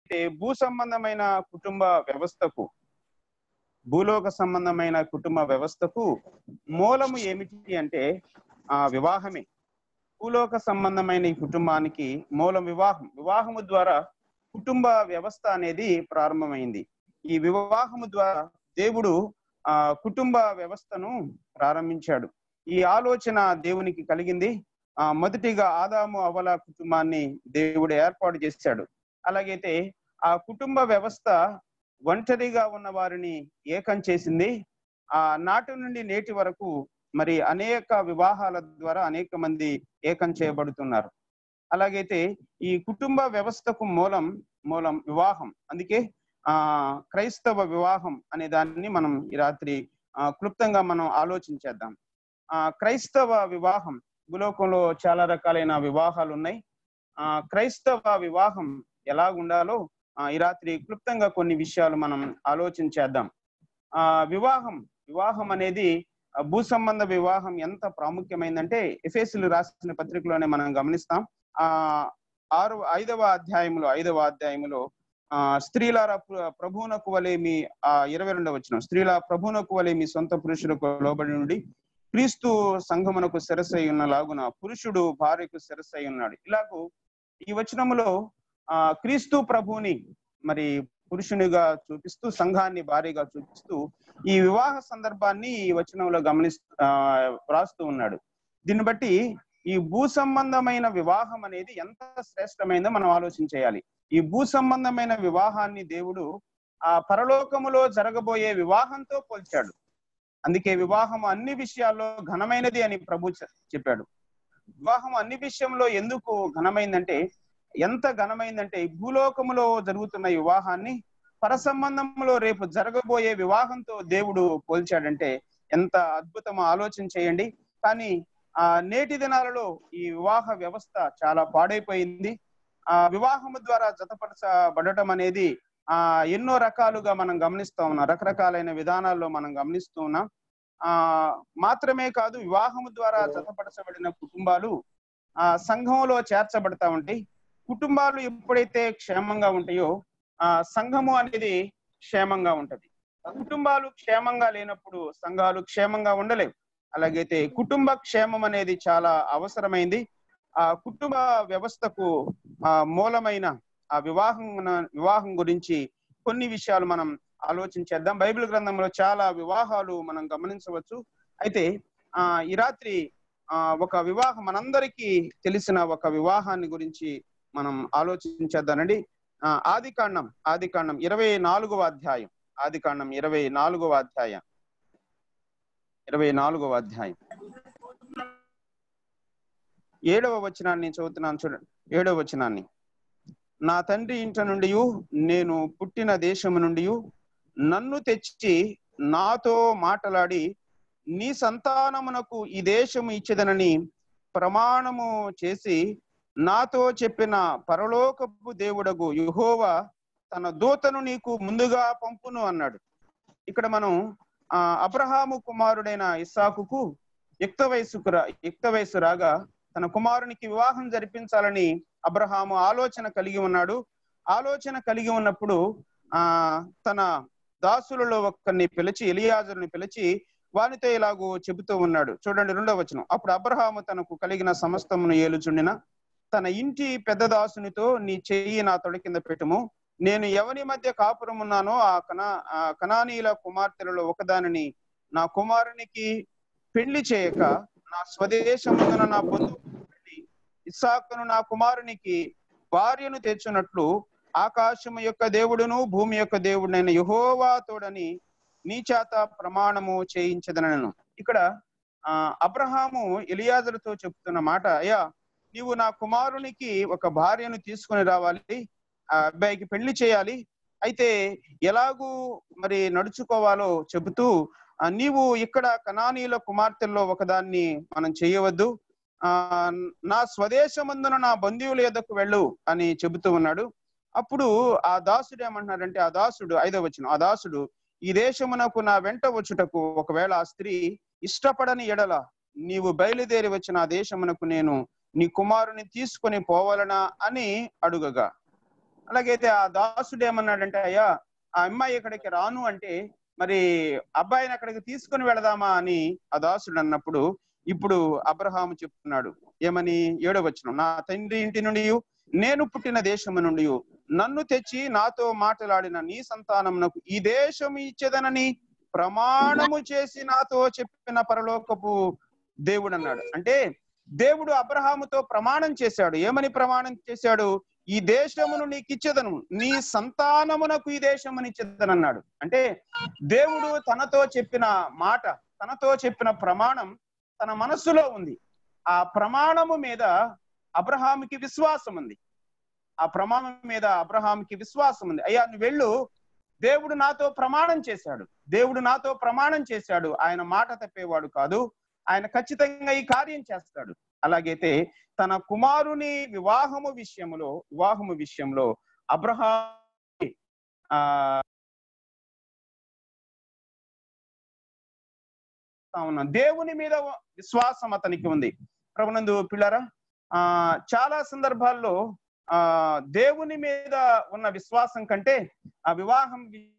అలాగైతే భూ సంబంధమైన కుటుంబ వ్యవస్థకు భూలోక సంబంధమైన కుటుంబ వ్యవస్థకు మూలము ఏమిటి అంటే ఆ వివాహమే భూలోక సంబంధమైన ఈ కుటుంబానికి మూలం వివాహం వివాహము ద్వారా కుటుంబ వ్యవస్థ అనేది ప్రారంభమైంది ఈ వివాహము ద్వారా దేవుడు ఆ కుటుంబ వ్యవస్థను ప్రారంభించాడు ఈ ఆలోచన దేవునికి కలిగింది ఆ మొదటిగా ఆదాము అవల కుటుంబాన్ని దేవుడు ఏర్పాటు చేశాడు అలాగైతే ఆ కుటుంబ వ్యవస్థ ఒంటరిగా ఉన్న వారిని ఏకం చేసింది ఆ నాటి నుండి నేటి వరకు మరి అనేక వివాహాల ద్వారా అనేక మంది ఏకం చేయబడుతున్నారు అలాగైతే ఈ కుటుంబ వ్యవస్థకు మూలం మూలం వివాహం అందుకే ఆ క్రైస్తవ వివాహం అనే దాన్ని మనం ఈ రాత్రి ఆ, క్లుప్తంగా మనం ఆలోచించేద్దాం ఆ క్రైస్తవ వివాహం భూలోకంలో చాలా రకాలైన వివాహాలు ఉన్నాయి ఆ క్రైస్తవ వివాహం ఎలా ఉండాలో ఆ, ఈ రాత్రి క్లుప్తంగా కొన్ని విషయాలు మనం ఆలోచించేద్దాం ఆ వివాహం వివాహం అనేది ఆ, భూ సంబంధ వివాహం ఎంత ప్రాముఖ్యమైందంటే ఎఫేసులు రాసిన పత్రికలోనే మనం గమనిస్తాం ఆ ఆరు ఐదవ అధ్యాయంలో ఐదవ అధ్యాయంలో ఆ స్త్రీలారా ప్ర- ప్రభువునకు వలె మీ ఆ ఇరవై రెండవ వచ్చిన స్త్రీల ప్రభువునకు వలె మీ సొంత పురుషులకు లోబడి నుండి క్రీస్తు సంఘమునకు శిరసై ఉన్న లాగున పురుషుడు భార్యకు శిరసై ఉన్నాడు ఇలాగూ ఈ వచనములో ఆ క్రీస్తు ప్రభువుని మరి పురుషునిగా చూపిస్తూ సంఘాన్ని భార్యగా చూపిస్తూ ఈ వివాహ సందర్భాన్ని ఈ వచనంలో గమనిస్తూ ఆ వ్రాస్తూ ఉన్నాడు దీన్ని బట్టి ఈ భూ సంబంధమైన వివాహం అనేది ఎంత శ్రేష్టమైందో మనం ఆలోచన చేయాలి ఈ భూ సంబంధమైన వివాహాన్ని దేవుడు ఆ పరలోకములో జరగబోయే వివాహంతో పోల్చాడు అందుకే వివాహం అన్ని విషయాల్లో ఘనమైనది అని ప్రభు చె- చెప్పాడు వివాహం అన్ని విషయంలో ఎందుకు ఘనమైందంటే ఎంత ఘనమైందంటే ఈ భూలోకములో జరుగుతున్న ఈ వివాహాన్ని పరసంబంధంలో రేపు జరగబోయే వివాహంతో దేవుడు పోల్చాడంటే ఎంత అద్భుతమో ఆలోచన చేయండి కానీ ఆ నేటి దినాలలో ఈ వివాహ వ్యవస్థ చాలా పాడైపోయింది ఆ వివాహము ద్వారా జతపరచబడటం అనేది ఆ ఎన్నో రకాలుగా మనం గమనిస్తూ ఉన్నాం రకరకాలైన విధానాల్లో మనం గమనిస్తూ ఉన్నాం ఆ మాత్రమే కాదు వివాహము ద్వారా జతపరచబడిన కుటుంబాలు ఆ సంఘంలో చేర్చబడతా ఉంటాయి కుటుంబాలు ఎప్పుడైతే క్షేమంగా ఉంటాయో ఆ సంఘము అనేది క్షేమంగా ఉంటది కుటుంబాలు క్షేమంగా లేనప్పుడు సంఘాలు క్షేమంగా ఉండలేవు అలాగైతే కుటుంబ క్షేమం అనేది చాలా అవసరమైంది ఆ కుటుంబ వ్యవస్థకు ఆ మూలమైన ఆ వివాహం వివాహం గురించి కొన్ని విషయాలు మనం ఆలోచించేద్దాం బైబిల్ గ్రంథంలో చాలా వివాహాలు మనం గమనించవచ్చు అయితే ఆ ఈ రాత్రి ఆ ఒక వివాహం మనందరికీ తెలిసిన ఒక వివాహాన్ని గురించి మనం ఆలోచించేద్దానండి ఆ ఆది కాండం ఆది కాండం ఇరవై నాలుగవ అధ్యాయం ఆది కాండం ఇరవై నాలుగవ అధ్యాయం ఇరవై నాలుగవ అధ్యాయం ఏడవ వచనాన్ని చదువుతున్నాను చూడండి ఏడవ వచనాన్ని నా తండ్రి ఇంట నుండి నేను పుట్టిన దేశము నుండి నన్ను తెచ్చి నాతో మాటలాడి నీ సంతానమునకు ఈ దేశము ఇచ్చేదనని ప్రమాణము చేసి నాతో చెప్పిన పరలోకపు దేవుడగు యుహోవా తన దూతను నీకు ముందుగా పంపును అన్నాడు ఇక్కడ మనం ఆ అబ్రహాము కుమారుడైన ఇస్సాకుకు యుక్త వయసుకు రా యుక్త వయసు రాగా తన కుమారునికి వివాహం జరిపించాలని అబ్రహాము ఆలోచన కలిగి ఉన్నాడు ఆలోచన కలిగి ఉన్నప్పుడు ఆ తన దాసులలో ఒక్కరిని పిలిచి ఎలియాజరుని పిలిచి వానితో ఇలాగూ చెబుతూ ఉన్నాడు చూడండి రెండవ వచనం అప్పుడు అబ్రహాము తనకు కలిగిన సమస్తమును ఏలుచుండిన తన ఇంటి పెద్ద దాసునితో నీ చెయ్యి నా తొడ కింద పెట్టుము నేను ఎవరి మధ్య కాపురం ఉన్నానో ఆ కనా ఆ కనానీల కుమార్తెలలో ఒకదానిని నా కుమారునికి పెళ్లి చేయక నా స్వదేశమున నా బంధువు ఇస్సాకును నా కుమారునికి భార్యను తెచ్చున్నట్లు ఆకాశము యొక్క దేవుడును భూమి యొక్క దేవుడైన యహోవా తోడని నీ చేత ప్రమాణము చేయించదనను ఇక్కడ ఆ అబ్రహాము ఎలియాజరుతో చెప్తున్న మాట అయ్యా నీవు నా కుమారునికి ఒక భార్యను తీసుకొని రావాలి ఆ అబ్బాయికి పెళ్లి చేయాలి అయితే ఎలాగూ మరి నడుచుకోవాలో చెబుతూ ఆ, నీవు ఇక్కడ కనానీల కుమార్తెల్లో ఒకదాన్ని మనం చేయవద్దు ఆ నా స్వదేశమందున నా బంధువుల ఎద్దకు వెళ్ళు అని చెబుతూ ఉన్నాడు అప్పుడు ఆ దాసుడు ఏమంటున్నాడంటే ఆ దాసుడు ఐదవ వచనం ఆ దాసుడు ఈ దేశమునకు నా వెంట వచ్చుటకు ఒకవేళ ఆ స్త్రీ ఇష్టపడని ఎడల నీవు బయలుదేరి వచ్చిన ఆ దేశమునకు నేను నీ కుమారుని తీసుకొని పోవాలనా అని అడుగగా అలాగైతే ఆ దాసుడు ఏమన్నాడంటే అయ్యా ఆ అమ్మాయి ఇక్కడికి రాను అంటే మరి అబ్బాయిని అక్కడికి తీసుకుని వెళదామా అని ఆ దాసుడు అన్నప్పుడు ఇప్పుడు అబ్రహాము చెప్తున్నాడు ఏమని ఏడవచ్చును నా తండ్రి ఇంటి నుండి నేను పుట్టిన దేశము నుండి నన్ను తెచ్చి నాతో మాట్లాడిన నీ సంతానమునకు ఈ దేశం ఇచ్చేదనని ప్రమాణము చేసి నాతో చెప్పిన పరలోకపు దేవుడు అన్నాడు అంటే దేవుడు అబ్రహాముతో ప్రమాణం చేశాడు ఏమని ప్రమాణం చేశాడు ఈ దేశమును నీకు ఇచ్చేదను నీ సంతానమునకు ఈ దేశముని ఇచ్చేదను అన్నాడు అంటే దేవుడు తనతో చెప్పిన మాట తనతో చెప్పిన ప్రమాణం తన మనస్సులో ఉంది ఆ ప్రమాణము మీద అబ్రహాముకి విశ్వాసం ఉంది ఆ ప్రమాణం మీద అబ్రహాంకి విశ్వాసం ఉంది అయ్యా నువ్వు వెళ్ళు దేవుడు నాతో ప్రమాణం చేశాడు దేవుడు నాతో ప్రమాణం చేశాడు ఆయన మాట తప్పేవాడు కాదు ఆయన ఖచ్చితంగా ఈ కార్యం చేస్తాడు అలాగైతే తన కుమారుని వివాహము విషయంలో వివాహము విషయంలో అబ్రహా ఆ ఉన్నాం దేవుని మీద విశ్వాసం అతనికి ఉంది ప్రభునందు పిల్లరా ఆ చాలా సందర్భాల్లో ఆ దేవుని మీద ఉన్న విశ్వాసం కంటే ఆ వివాహం వి-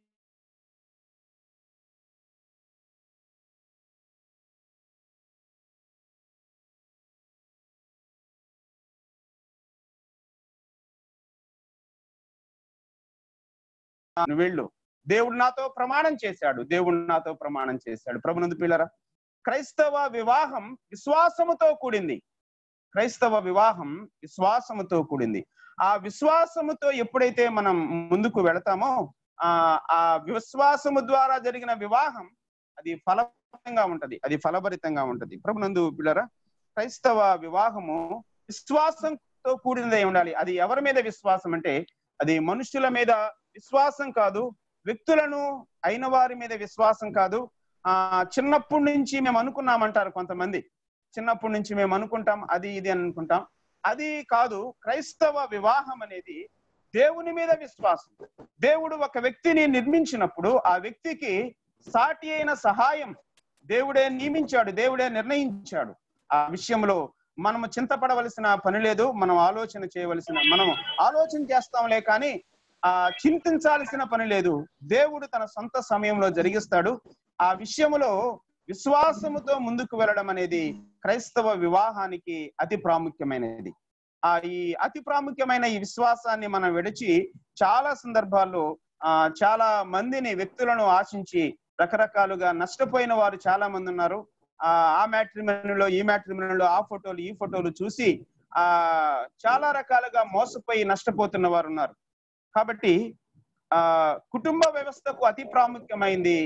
నువ్వు వెళ్ళు దేవుడు నాతో ప్రమాణం చేశాడు దేవుడు నాతో ప్రమాణం చేశాడు ప్రభునందు పిల్లరా క్రైస్తవ వివాహం విశ్వాసముతో కూడింది క్రైస్తవ వివాహం విశ్వాసముతో కూడింది ఆ విశ్వాసముతో ఎప్పుడైతే మనం ముందుకు వెళతామో ఆ ఆ విశ్వాసము ద్వారా జరిగిన వివాహం అది ఫలభరితంగా ఉంటది అది ఫలభరితంగా ఉంటది ప్రభునందు పిల్లరా క్రైస్తవ వివాహము విశ్వాసంతో కూడినదై ఉండాలి అది ఎవరి మీద విశ్వాసం అంటే అది మనుషుల మీద విశ్వాసం కాదు వ్యక్తులను అయిన వారి మీద విశ్వాసం కాదు ఆ చిన్నప్పటి నుంచి మేము అనుకున్నామంటారు కొంతమంది చిన్నప్పటి నుంచి మేము అనుకుంటాం అది ఇది అని అనుకుంటాం అది కాదు క్రైస్తవ వివాహం అనేది దేవుని మీద విశ్వాసం దేవుడు ఒక వ్యక్తిని నిర్మించినప్పుడు ఆ వ్యక్తికి సాటి అయిన సహాయం దేవుడే నియమించాడు దేవుడే నిర్ణయించాడు ఆ విషయంలో మనము చింతపడవలసిన పని లేదు మనం ఆలోచన చేయవలసిన మనం ఆలోచన చేస్తాంలే కానీ ఆ చింతించాల్సిన పని లేదు దేవుడు తన సొంత సమయంలో జరిగిస్తాడు ఆ విషయములో విశ్వాసముతో ముందుకు వెళ్ళడం అనేది క్రైస్తవ వివాహానికి అతి ప్రాముఖ్యమైనది ఆ ఈ అతి ప్రాముఖ్యమైన ఈ విశ్వాసాన్ని మనం విడిచి చాలా సందర్భాల్లో ఆ చాలా మందిని వ్యక్తులను ఆశించి రకరకాలుగా నష్టపోయిన వారు చాలా మంది ఉన్నారు ఆ ఆ మ్యాట్రిమోనీలో ఈ మ్యాట్రిమోనీలో ఆ ఫోటోలు ఈ ఫోటోలు చూసి ఆ చాలా రకాలుగా మోసపోయి నష్టపోతున్న వారు ఉన్నారు కాబట్టి ఆ కుటుంబ వ్యవస్థకు అతి ప్రాముఖ్యమైంది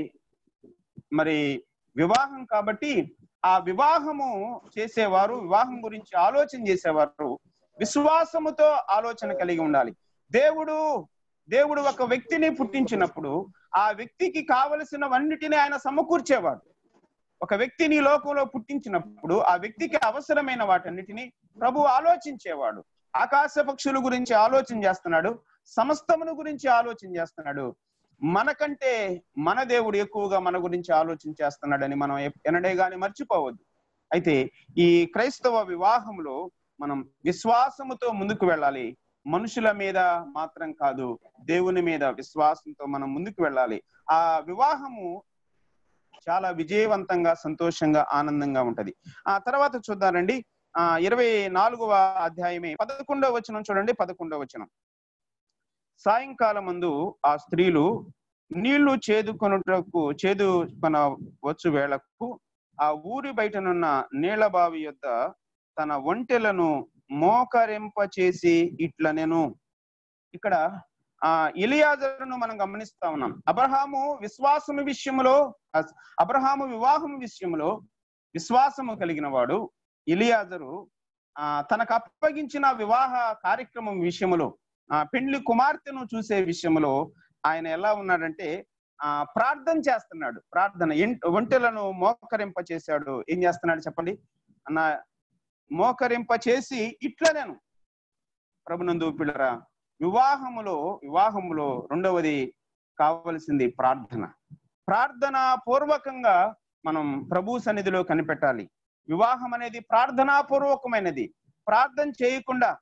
మరి వివాహం కాబట్టి ఆ వివాహము చేసేవారు వివాహం గురించి ఆలోచన చేసేవారు విశ్వాసముతో ఆలోచన కలిగి ఉండాలి దేవుడు దేవుడు ఒక వ్యక్తిని పుట్టించినప్పుడు ఆ వ్యక్తికి కావలసినవన్నిటిని ఆయన సమకూర్చేవాడు ఒక వ్యక్తిని ఈ లోకంలో పుట్టించినప్పుడు ఆ వ్యక్తికి అవసరమైన వాటన్నిటిని ప్రభు ఆలోచించేవాడు ఆకాశ పక్షుల గురించి ఆలోచన చేస్తున్నాడు సమస్తమును గురించి ఆలోచన చేస్తున్నాడు మనకంటే మన దేవుడు ఎక్కువగా మన గురించి ఆలోచన చేస్తున్నాడని మనం ఎప్- ఎన్నడే గాని మర్చిపోవద్దు అయితే ఈ క్రైస్తవ వివాహంలో మనం విశ్వాసముతో ముందుకు వెళ్ళాలి మనుషుల మీద మాత్రం కాదు దేవుని మీద విశ్వాసంతో మనం ముందుకు వెళ్ళాలి ఆ వివాహము చాలా విజయవంతంగా సంతోషంగా ఆనందంగా ఉంటది ఆ తర్వాత చూద్దారండి ఆ ఇరవై నాలుగవ అధ్యాయమే పదకొండవ వచనం చూడండి పదకొండవ వచనం సాయంకాలం మందు ఆ స్త్రీలు నీళ్లు చేదుకొనుటకు చేదు కొన వచ్చు వేళకు ఆ ఊరి బయటనున్న నీళ్ల బావి యొద్ద తన ఒంటెలను మోకరింప చేసి ఇట్ల నేను ఇక్కడ ఆ ఇలియాజరును మనం గమనిస్తా ఉన్నాం అబ్రహాము విశ్వాసము విషయంలో అస్- అబ్రహాము వివాహం విషయంలో విశ్వాసము కలిగిన వాడు ఇలియాజరు ఆ తనకు అప్పగించిన వివాహ కార్యక్రమం విషయంలో ఆ పెండ్లి కుమార్తెను చూసే విషయంలో ఆయన ఎలా ఉన్నాడంటే ఆ ప్రార్థన చేస్తున్నాడు ప్రార్థన ఎన్- ఒంటెలను మోకరింప చేశాడు ఏం చేస్తున్నాడు చెప్పండి అన్న మోకరింప చేసి ఇట్లా నేను ప్రభునందు పిల్లరా వివాహములో వివాహములో రెండవది కావలసింది ప్రార్థన ప్రార్థన పూర్వకంగా మనం ప్రభు సన్నిధిలో కనిపెట్టాలి వివాహం అనేది ప్రార్థనా పూర్వకమైనది ప్రార్థన చేయకుండా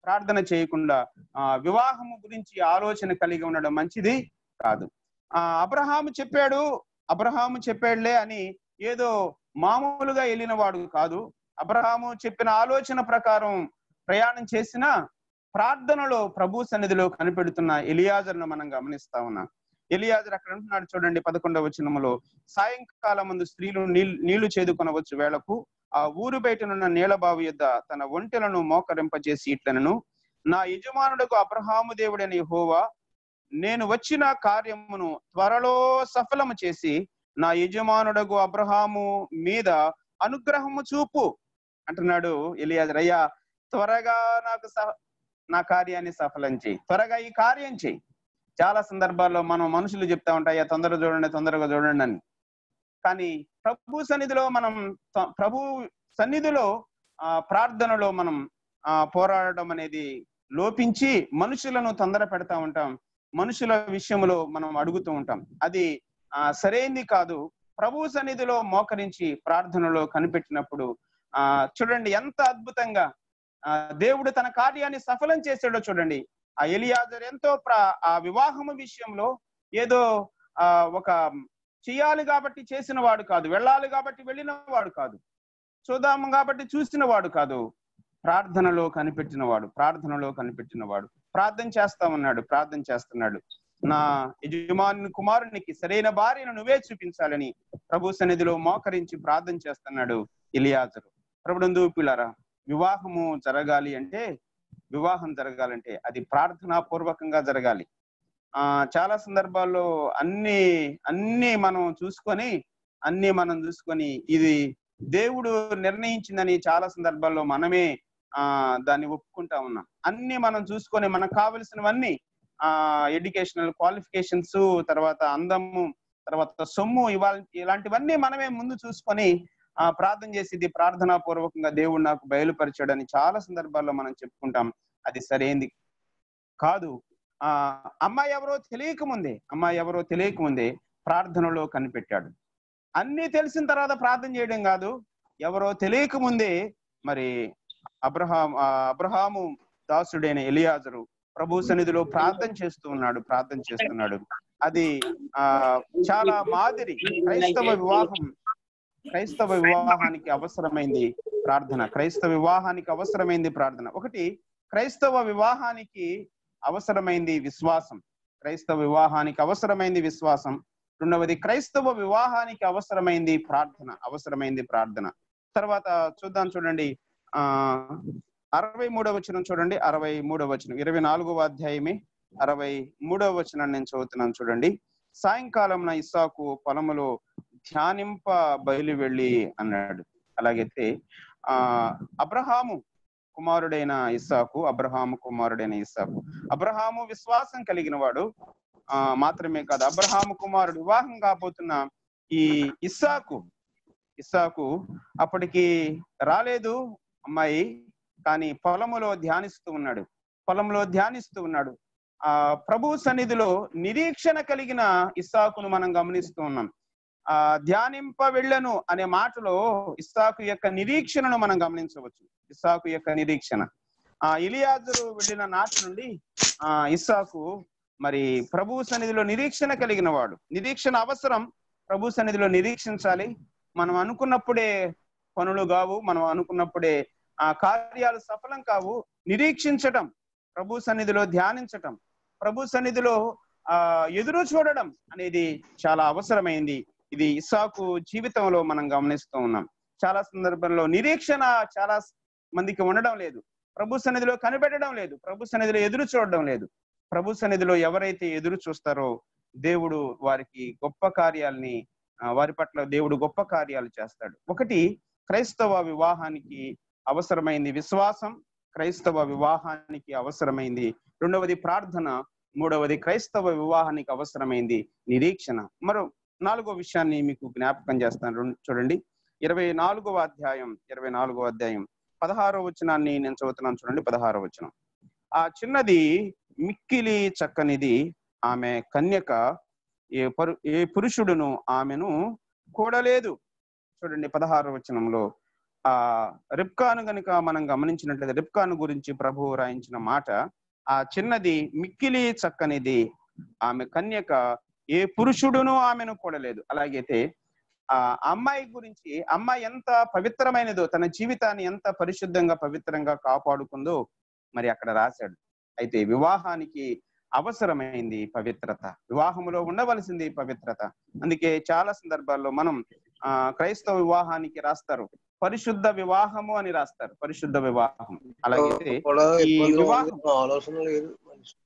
ప్రార్థన చేయకుండా ఆ వివాహము గురించి ఆలోచన కలిగి ఉండడం మంచిది కాదు ఆ అబ్రహాము చెప్పాడు అబ్రహాము చెప్పాడులే అని ఏదో మామూలుగా వెళ్ళిన వాడు కాదు అబ్రహాము చెప్పిన ఆలోచన ప్రకారం ప్రయాణం చేసిన ప్రార్థనలో ప్రభు సన్నిధిలో కనిపెడుతున్న ఎలియాజర్ను మనం గమనిస్తా ఉన్నాం ఎలియాజర్ అక్కడ ఉంటున్నాడు చూడండి పదకొండవ వచనములో సాయంకాలం ముందు స్త్రీలు నీళ్లు నీళ్లు చేదుకొనవచ్చు వేళకు ఆ ఊరు బయటనున్న నీలబావి యొద్ద తన ఒంటెలను మోకరింపజేసి ఇట్లనను నా యజమానుడకు అబ్రహాము దేవుడని హోవా నేను వచ్చిన కార్యమును త్వరలో సఫలము చేసి నా యజమానుడకు అబ్రహాము మీద అనుగ్రహము చూపు అంటున్నాడు ఎలియాజర్ అయ్యా త్వరగా నాకు సహ- నా కార్యాన్ని సఫలం చేయి త్వరగా ఈ కార్యం చేయి చాలా సందర్భాల్లో మనం మనుషులు చెప్తా ఉంటాయి "అయ్యా, తొందరగా చూడండి తొందరగా చూడండి అని కానీ ప్రభు సన్నిధిలో మనం త- ప్రభు సన్నిధిలో ఆ ప్రార్థనలో మనం ఆ పోరాడడం అనేది లోపించి మనుషులను తొందర పెడతా ఉంటాం మనుషుల విషయంలో మనం అడుగుతూ ఉంటాం అది ఆ సరైంది కాదు ప్రభు సన్నిధిలో మోకరించి ప్రార్థనలో కనిపెట్టినప్పుడు ఆ చూడండి ఎంత అద్భుతంగా ఆ దేవుడు తన కార్యాన్ని సఫలం చేశాడో చూడండి ఆ ఎలియాజర్ ఎంతో ప్ర ఆ వివాహము విషయంలో ఏదో ఆ ఒక చెయ్యాలి కాబట్టి చేసిన వాడు కాదు వెళ్ళాలి కాబట్టి వెళ్ళిన వాడు కాదు చూద్దాము కాబట్టి చూసిన వాడు కాదు ప్రార్థనలో కనిపెట్టిన వాడు ప్రార్థనలో కనిపెట్టిన వాడు ప్రార్థన చేస్తా ఉన్నాడు ప్రార్థన చేస్తున్నాడు నా యజమాని కుమారునికి సరైన భార్యను నువ్వే చూపించాలని ప్రభు సన్నిధిలో మోకరించి ప్రార్థన చేస్తున్నాడు ఇలియాజరు ప్రభుడందు పిల్లారా వివాహము జరగాలి అంటే వివాహం జరగాలంటే అది ప్రార్థనా పూర్వకంగా జరగాలి ఆ చాలా సందర్భాల్లో అన్ని అన్ని మనం చూసుకొని అన్ని మనం చూసుకొని ఇది దేవుడు నిర్ణయించిందని చాలా సందర్భాల్లో మనమే ఆ దాన్ని ఒప్పుకుంటా ఉన్నాం అన్ని మనం చూసుకొని మనకు కావలసినవన్నీ ఆ ఎడ్యుకేషనల్ క్వాలిఫికేషన్స్ తర్వాత అందము తర్వాత సొమ్ము ఇవాళ ఇలాంటివన్నీ మనమే ముందు చూసుకొని ఆ ప్రార్థన చేసి ఇది ప్రార్థనా పూర్వకంగా దేవుడు నాకు బయలుపరిచాడని చాలా సందర్భాల్లో మనం చెప్పుకుంటాం అది సరైంది కాదు ఆ అమ్మాయి ఎవరో తెలియకముందే అమ్మాయి ఎవరో తెలియకముందే ప్రార్థనలో కనిపెట్టాడు అన్ని తెలిసిన తర్వాత ప్రార్థన చేయడం కాదు ఎవరో తెలియకముందే మరి అబ్రహాం ఆ అబ్రహాము దాసుడైన ఎలియాజరు ప్రభు సన్నిధిలో ప్రార్థన చేస్తూ ఉన్నాడు ప్రార్థన చేస్తున్నాడు అది ఆ చాలా మాదిరి క్రైస్తవ వివాహం క్రైస్తవ వివాహానికి అవసరమైంది ప్రార్థన క్రైస్తవ వివాహానికి అవసరమైంది ప్రార్థన ఒకటి క్రైస్తవ వివాహానికి అవసరమైంది విశ్వాసం క్రైస్తవ వివాహానికి అవసరమైంది విశ్వాసం రెండవది క్రైస్తవ వివాహానికి అవసరమైంది ప్రార్థన అవసరమైంది ప్రార్థన తర్వాత చూద్దాం చూడండి ఆ అరవై మూడవ వచనం చూడండి అరవై మూడవ వచనం ఇరవై నాలుగవ అధ్యాయమే అరవై మూడవ వచనం నేను చదువుతున్నాను చూడండి సాయంకాలం నా ఇస్సాకు పొలములో ధ్యానింప బయలు వెళ్ళి అన్నాడు అలాగైతే ఆ అబ్రహాము కుమారుడైన ఇస్సాకు అబ్రహాము కుమారుడైన ఇస్సాకు అబ్రహాము విశ్వాసం కలిగిన వాడు ఆ మాత్రమే కాదు అబ్రహాము కుమారుడు వివాహం కాబోతున్న ఈ ఇస్సాకు ఇస్సాకు అప్పటికి రాలేదు అమ్మాయి కానీ పొలములో ధ్యానిస్తూ ఉన్నాడు పొలంలో ధ్యానిస్తూ ఉన్నాడు ఆ ప్రభు సన్నిధిలో నిరీక్షణ కలిగిన ఇస్సాకును మనం గమనిస్తూ ఉన్నాం ఆ ధ్యానింప వెళ్ళను అనే మాటలో ఇస్సాకు యొక్క నిరీక్షణను మనం గమనించవచ్చు ఇస్సాకు యొక్క నిరీక్షణ ఆ ఇలియాజరు వెళ్ళిన నాటి నుండి ఆ ఇస్సాకు మరి ప్రభు సన్నిధిలో నిరీక్షణ కలిగిన వాడు నిరీక్షణ అవసరం ప్రభు సన్నిధిలో నిరీక్షించాలి మనం అనుకున్నప్పుడే పనులు కావు మనం అనుకున్నప్పుడే ఆ కార్యాలు సఫలం కావు నిరీక్షించటం ప్రభు సన్నిధిలో ధ్యానించటం ప్రభు సన్నిధిలో ఆ ఎదురు చూడడం అనేది చాలా అవసరమైంది ఇది ఇసాకు జీవితంలో మనం గమనిస్తూ ఉన్నాం చాలా సందర్భంలో నిరీక్షణ చాలా మందికి ఉండడం లేదు ప్రభు సన్నిధిలో కనిపెట్టడం లేదు ప్రభు సన్నిధిలో ఎదురు చూడడం లేదు ప్రభు సన్నిధిలో ఎవరైతే ఎదురు చూస్తారో దేవుడు వారికి గొప్ప కార్యాలని ఆ, వారి పట్ల దేవుడు గొప్ప కార్యాలు చేస్తాడు ఒకటి క్రైస్తవ వివాహానికి అవసరమైంది విశ్వాసం క్రైస్తవ వివాహానికి అవసరమైంది రెండవది ప్రార్థన మూడవది క్రైస్తవ వివాహానికి అవసరమైంది నిరీక్షణ మరో నాలుగో విషయాన్ని మీకు జ్ఞాపకం చేస్తాను రెండు- చూడండి ఇరవై నాలుగవ అధ్యాయం ఇరవై నాలుగవ అధ్యాయం పదహారో వచనాన్ని నేను చదువుతున్నాను చూడండి పదహారో వచనం ఆ చిన్నది మిక్కిలి చక్కనిది ఆమె కన్యక ఏ పరు ఏ పురుషుడును ఆమెను కూడలేదు చూడండి పదహారో వచనంలో ఆ రిప్కాను గనుక మనం గమనించినట్లయితే రిప్కాను గురించి ప్రభువు రాయించిన మాట ఆ చిన్నది మిక్కిలి చక్కనిది ఆమె కన్యక ఏ పురుషుడును ఆమెను కూడలేదు అలాగైతే ఆ అమ్మాయి గురించి అమ్మాయి ఎంత పవిత్రమైనదో తన జీవితాన్ని ఎంత పరిశుద్ధంగా పవిత్రంగా కాపాడుకుందో మరి అక్కడ రాశాడు అయితే వివాహానికి అవసరమైంది పవిత్రత వివాహములో ఉండవలసింది పవిత్రత అందుకే చాలా సందర్భాల్లో మనం ఆ క్రైస్తవ వివాహానికి రాస్తారు పరిశుద్ధ వివాహము అని రాస్తారు పరిశుద్ధ వివాహం అలాగే కూడా ఈ ఇబ్బందిగా వివాహం- ఉంది. ఆలోచన లేదు మనిషి.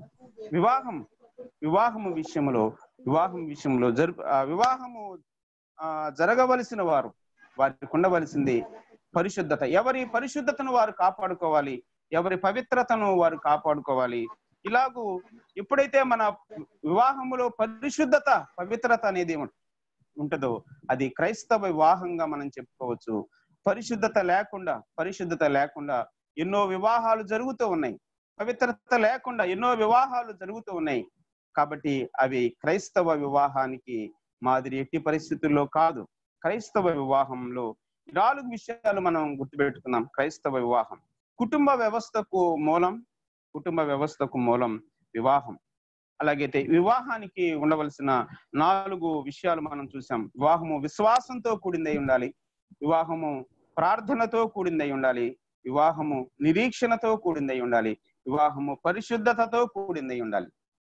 వివాహం వివాహము విషయంలో వివాహం విషయంలో జరుపు ఆ వివాహము ఆ జరగవలసిన వారు వారికి ఉండవలసింది పరిశుద్ధత ఎవరి పరిశుద్ధతను వారు కాపాడుకోవాలి ఎవరి పవిత్రతను వారు కాపాడుకోవాలి ఇలాగూ ఎప్పుడైతే మన వివాహములో పరిశుద్ధత పవిత్రత అనేది ఉం- ఉంటుందో అది క్రైస్తవ వివాహంగా మనం చెప్పుకోవచ్చు పరిశుద్ధత లేకుండా పరిశుద్ధత లేకుండా ఎన్నో వివాహాలు జరుగుతూ ఉన్నాయి పవిత్రత లేకుండా ఎన్నో వివాహాలు జరుగుతూ ఉన్నాయి కాబట్టి అవి క్రైస్తవ వివాహానికి మాదిరి ఎట్టి పరిస్థితుల్లో కాదు క్రైస్తవ వివాహంలో ఈ నాలుగు విషయాలు మనం గుర్తుపెట్టుకుందాం క్రైస్తవ వివాహం కుటుంబ వ్యవస్థకు మూలం కుటుంబ వ్యవస్థకు మూలం వివాహం అలాగైతే వివాహానికి ఉండవలసిన నాలుగు విషయాలు మనం చూసాం వివాహము విశ్వాసంతో కూడిందై ఉండాలి వివాహము ప్రార్థనతో కూడిందై ఉండాలి వివాహము నిరీక్షణతో కూడిందై ఉండాలి వివాహము పరిశుద్ధతతో కూడిందై ఉండాలి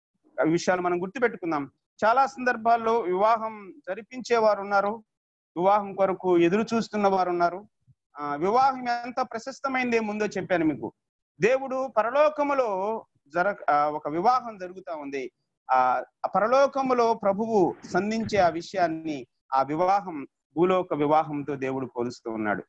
ఆ విషయాలు మనం గుర్తుపెట్టుకుందాం చాలా సందర్భాల్లో వివాహం జరిపించే వారు ఉన్నారు వివాహం కొరకు ఎదురు చూస్తున్న వారు ఉన్నారు ఆ వివాహం ఎంత ప్రశస్తమైందే ముందో చెప్పాను మీకు దేవుడు పరలోకములో జర ఆ, ఒక వివాహం జరుగుతా ఉంది ఆ ఆ పరలోకములో ప్రభువు సంధించే ఆ విషయాన్ని ఆ వివాహం భూలోక వివాహంతో దేవుడు పోలుస్తూ ఉన్నాడు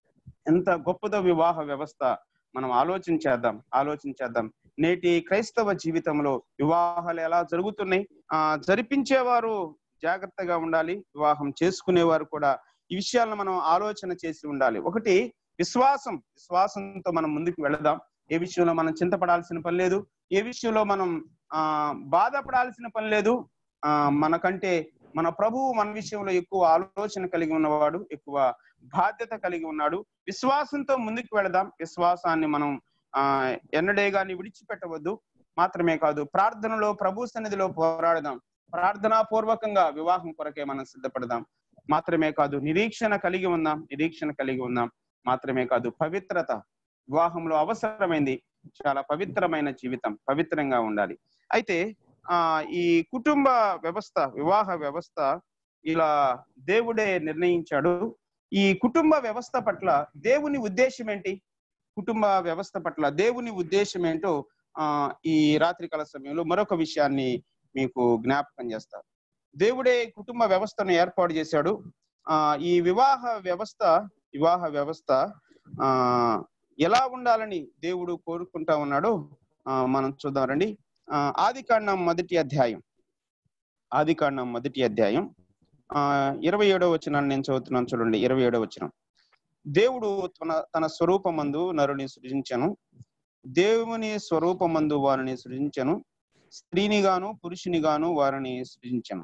ఎంత గొప్పదో వివాహ వ్యవస్థ మనం ఆలోచించేద్దాం ఆలోచించేద్దాం నేటి క్రైస్తవ జీవితంలో వివాహాలు ఎలా జరుగుతున్నాయి ఆ జరిపించేవారు జాగ్రత్తగా ఉండాలి వివాహం చేసుకునేవారు కూడా ఈ విషయాలను మనం ఆలోచన చేసి ఉండాలి ఒకటి విశ్వాసం విశ్వాసంతో మనం ముందుకు వెళదాం ఏ విషయంలో మనం చింతపడాల్సిన పని లేదు ఏ విషయంలో మనం ఆ బాధపడాల్సిన పని లేదు ఆ మనకంటే మన ప్రభువు మన విషయంలో ఎక్కువ ఆలోచన కలిగి ఉన్నవాడు ఎక్కువ బాధ్యత కలిగి ఉన్నాడు విశ్వాసంతో ముందుకు వెళదాం విశ్వాసాన్ని మనం ఆ ఎన్నడే గాని విడిచిపెట్టవద్దు మాత్రమే కాదు ప్రార్థనలో ప్రభు సన్నిధిలో పోరాడదాం ప్రార్థనా పూర్వకంగా వివాహం కొరకే మనం సిద్ధపడదాం మాత్రమే కాదు నిరీక్షణ కలిగి ఉందాం నిరీక్షణ కలిగి ఉందాం మాత్రమే కాదు పవిత్రత వివాహంలో అవసరమైంది చాలా పవిత్రమైన జీవితం పవిత్రంగా ఉండాలి అయితే ఆ ఈ కుటుంబ వ్యవస్థ వివాహ వ్యవస్థ ఇలా దేవుడే నిర్ణయించాడు ఈ కుటుంబ వ్యవస్థ పట్ల దేవుని ఉద్దేశం ఏంటి కుటుంబ వ్యవస్థ పట్ల దేవుని ఉద్దేశం ఏంటో ఆ ఈ రాత్రికాల సమయంలో మరొక విషయాన్ని మీకు జ్ఞాపకం చేస్తారు దేవుడే కుటుంబ వ్యవస్థను ఏర్పాటు చేశాడు ఆ ఈ వివాహ వ్యవస్థ వివాహ వ్యవస్థ ఆ ఎలా ఉండాలని దేవుడు కోరుకుంటా ఉన్నాడో ఆ మనం చూద్దాం రండి ఆ ఆది కాండం మొదటి అధ్యాయం ఆది కాండం మొదటి అధ్యాయం ఆ ఇరవై ఏడో వచనాన్ని నేను చదువుతున్నాను చూడండి ఇరవై ఏడో వచనం దేవుడు తన తన స్వరూపమందు నరుని సృజించను దేవుని స్వరూపమందు వారిని సృజించను స్త్రీని గాను పురుషుని గాను వారిని సృజించను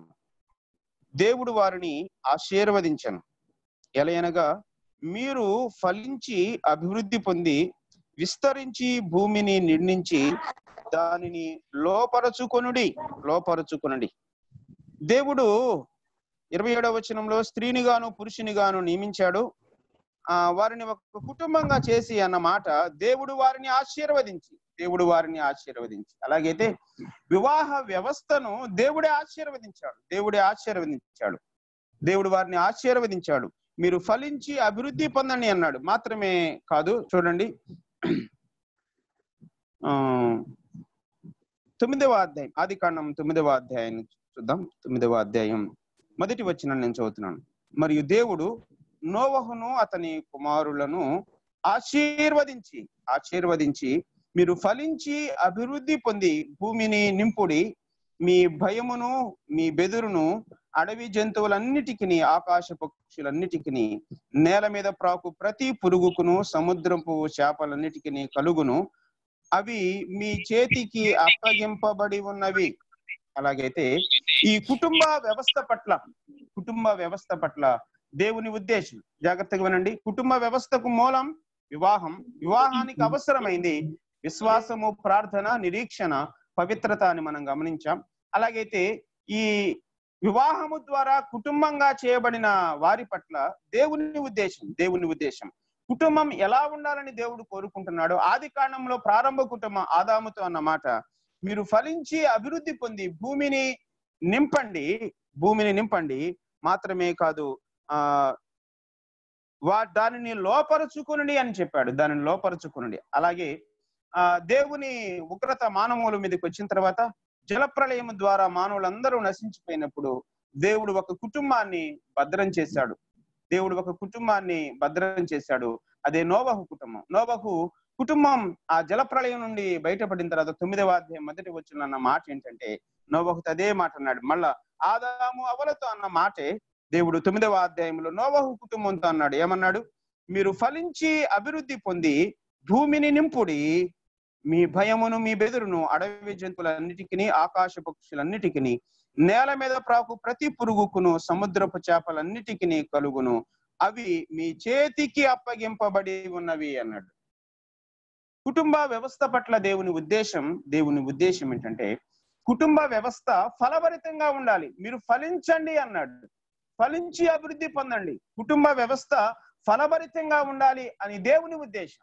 దేవుడు వారిని ఆశీర్వదించను ఎలయనగా మీరు ఫలించి అభివృద్ధి పొంది విస్తరించి భూమిని నిర్మించి దానిని లోపరచుకొనుడి లోపరచుకొనుడి దేవుడు ఇరవై ఏడవ వచనంలో స్త్రీని గాను పురుషుని గాను నియమించాడు ఆ వారిని ఒక కుటుంబంగా చేసి అన్న మాట దేవుడు వారిని ఆశీర్వదించి దేవుడు వారిని ఆశీర్వదించి అలాగైతే వివాహ వ్యవస్థను దేవుడే ఆశీర్వదించాడు దేవుడే ఆశీర్వదించాడు దేవుడు వారిని ఆశీర్వదించాడు మీరు ఫలించి అభివృద్ధి పొందండి అన్నాడు మాత్రమే కాదు చూడండి ఆ తొమ్మిదవ అధ్యాయం ఆది కాండం తొమ్మిదవ అధ్యాయం చూద్దాం తొమ్మిదవ అధ్యాయం మొదటి వచ్చిన నేను చదువుతున్నాను మరియు దేవుడు నోవహును అతని కుమారులను ఆశీర్వదించి ఆశీర్వదించి మీరు ఫలించి అభివృద్ధి పొంది భూమిని నింపుడి మీ భయమును మీ బెదురును అడవి జంతువులన్నిటికీ ఆకాశ పక్షులన్నిటికీ నేల మీద ప్రాకు ప్రతి పురుగుకును సముద్రపు చేపలన్నిటికీ కలుగును అవి మీ చేతికి అప్పగింపబడి ఉన్నవి అలాగైతే ఈ కుటుంబ వ్యవస్థ పట్ల కుటుంబ వ్యవస్థ పట్ల దేవుని ఉద్దేశం జాగ్రత్తగా వినండి కుటుంబ వ్యవస్థకు మూలం వివాహం వివాహానికి అవసరమైంది విశ్వాసము ప్రార్థన నిరీక్షణ పవిత్రత అని మనం గమనించాం అలాగైతే ఈ వివాహము ద్వారా కుటుంబంగా చేయబడిన వారి పట్ల దేవుని ఉద్దేశం దేవుని ఉద్దేశం కుటుంబం ఎలా ఉండాలని దేవుడు కోరుకుంటున్నాడు ఆది కాండంలో ప్రారంభ కుటుంబం ఆదాముతో అన్న మాట మీరు ఫలించి అభివృద్ధి పొంది భూమిని నింపండి భూమిని నింపండి మాత్రమే కాదు ఆ వా దానిని లోపరుచుకునండి అని చెప్పాడు దానిని లోపరుచుకునండి అలాగే ఆ దేవుని ఉగ్రత మానవుల మీదకి వచ్చిన తర్వాత జలప్రళయం ద్వారా మానవులందరూ నశించిపోయినప్పుడు దేవుడు ఒక కుటుంబాన్ని భద్రం చేశాడు దేవుడు ఒక కుటుంబాన్ని భద్రం చేశాడు అదే నోవహు కుటుంబం నోవహు కుటుంబం ఆ జలప్రళయం నుండి బయటపడిన తర్వాత తొమ్మిదవ అధ్యాయం మొదటి వచ్చిన అన్న మాట ఏంటంటే నోవహుతో అదే మాట అన్నాడు మళ్ళా ఆదాము అవలతో అన్న మాటే దేవుడు తొమ్మిదవ అధ్యాయంలో నోవహు కుటుంబంతో అన్నాడు ఏమన్నాడు మీరు ఫలించి అభివృద్ధి పొంది భూమిని నింపుడి మీ భయమును మీ బెదురును అడవి జంతువులన్నిటికీ ఆకాశ పక్షులన్నిటికీ నేల మీద ప్రాకు ప్రతి పురుగుకును సముద్రపు చేపలన్నిటికీ కలుగును అవి మీ చేతికి అప్పగింపబడి ఉన్నవి అన్నాడు కుటుంబ వ్యవస్థ పట్ల దేవుని ఉద్దేశం దేవుని ఉద్దేశం ఏంటంటే కుటుంబ వ్యవస్థ ఫలభరితంగా ఉండాలి మీరు ఫలించండి అన్నాడు ఫలించి అభివృద్ధి పొందండి కుటుంబ వ్యవస్థ ఫలభరితంగా ఉండాలి అని దేవుని ఉద్దేశం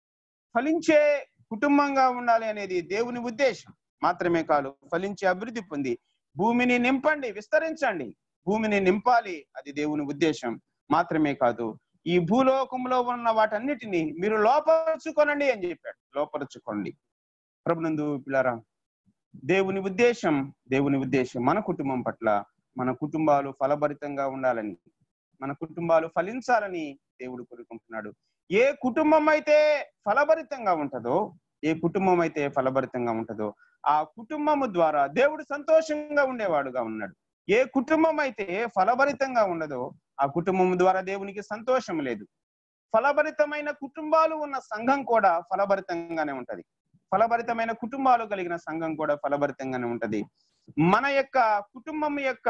ఫలించే కుటుంబంగా ఉండాలి అనేది దేవుని ఉద్దేశం మాత్రమే కాదు ఫలించి అభివృద్ధి పొంది భూమిని నింపండి విస్తరించండి భూమిని నింపాలి అది దేవుని ఉద్దేశం మాత్రమే కాదు ఈ భూలోకంలో ఉన్న వాటన్నిటిని మీరు లోపరుచుకోనండి అని చెప్పాడు లోపరుచుకోండి ప్రభునందు పిల్లరా దేవుని ఉద్దేశం దేవుని ఉద్దేశం మన కుటుంబం పట్ల మన కుటుంబాలు ఫలభరితంగా ఉండాలని మన కుటుంబాలు ఫలించాలని దేవుడు కోరుకుంటున్నాడు ఏ కుటుంబం అయితే ఫలభరితంగా ఉంటుందో ఏ కుటుంబం అయితే ఫలభరితంగా ఉంటుందో ఆ కుటుంబము ద్వారా దేవుడు సంతోషంగా ఉండేవాడుగా ఉన్నాడు ఏ కుటుంబం అయితే ఫలభరితంగా ఉండదో ఆ కుటుంబం ద్వారా దేవునికి సంతోషం లేదు ఫలభరితమైన కుటుంబాలు ఉన్న సంఘం కూడా ఫలభరితంగానే ఉంటది ఫలభరితమైన కుటుంబాలు కలిగిన సంఘం కూడా ఫలభరితంగానే ఉంటది మన యొక్క కుటుంబం యొక్క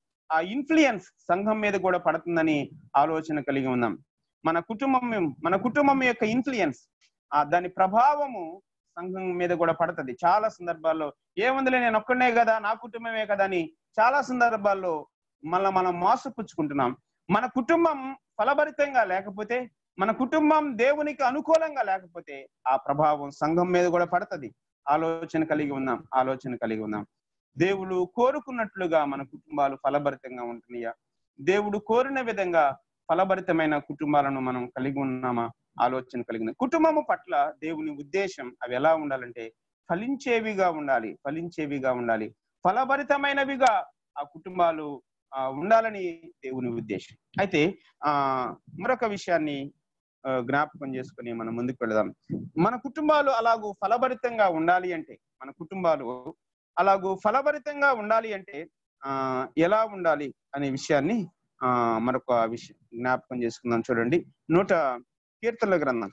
ఆ ఇన్ఫ్లుయెన్స్ సంఘం మీద కూడా పడుతుందని ఆలోచన కలిగి ఉన్నాం మన కుటుంబం మన కుటుంబం యొక్క ఇన్ఫ్లుయెన్స్ ఆ దాని ప్రభావము సంఘం మీద కూడా పడుతుంది చాలా సందర్భాల్లో ఏముందిలే నేను ఒక్కడే కదా నా కుటుంబమే కదా అని చాలా సందర్భాల్లో మళ్ళీ మనం మోసపుచ్చుకుంటున్నాం మన కుటుంబం ఫలభరితంగా లేకపోతే మన కుటుంబం దేవునికి అనుకూలంగా లేకపోతే ఆ ప్రభావం సంఘం మీద కూడా పడుతుంది ఆలోచన కలిగి ఉన్నాం ఆలోచన కలిగి ఉన్నాం దేవుడు కోరుకున్నట్లుగా మన కుటుంబాలు ఫలభరితంగా ఉంటున్నాయా దేవుడు కోరిన విధంగా ఫలభరితమైన కుటుంబాలను మనం కలిగి ఉన్నామా ఆలోచన కలిగిన కుటుంబము పట్ల దేవుని ఉద్దేశం అవి ఎలా ఉండాలంటే ఫలించేవిగా ఉండాలి ఫలించేవిగా ఉండాలి ఫలభరితమైనవిగా ఆ కుటుంబాలు ఆ ఉండాలని దేవుని ఉద్దేశం అయితే ఆ మరొక విషయాన్ని ఆ, జ్ఞాపకం చేసుకుని మనం ముందుకు వెళదాం మన కుటుంబాలు అలాగూ ఫలభరితంగా ఉండాలి అంటే మన కుటుంబాలు అలాగూ ఫలభరితంగా ఉండాలి అంటే ఆ ఎలా ఉండాలి అనే విషయాన్ని ఆ మరొక విషయం జ్ఞాపకం చేసుకుందాం చూడండి నూట కీర్తనల గ్రంథం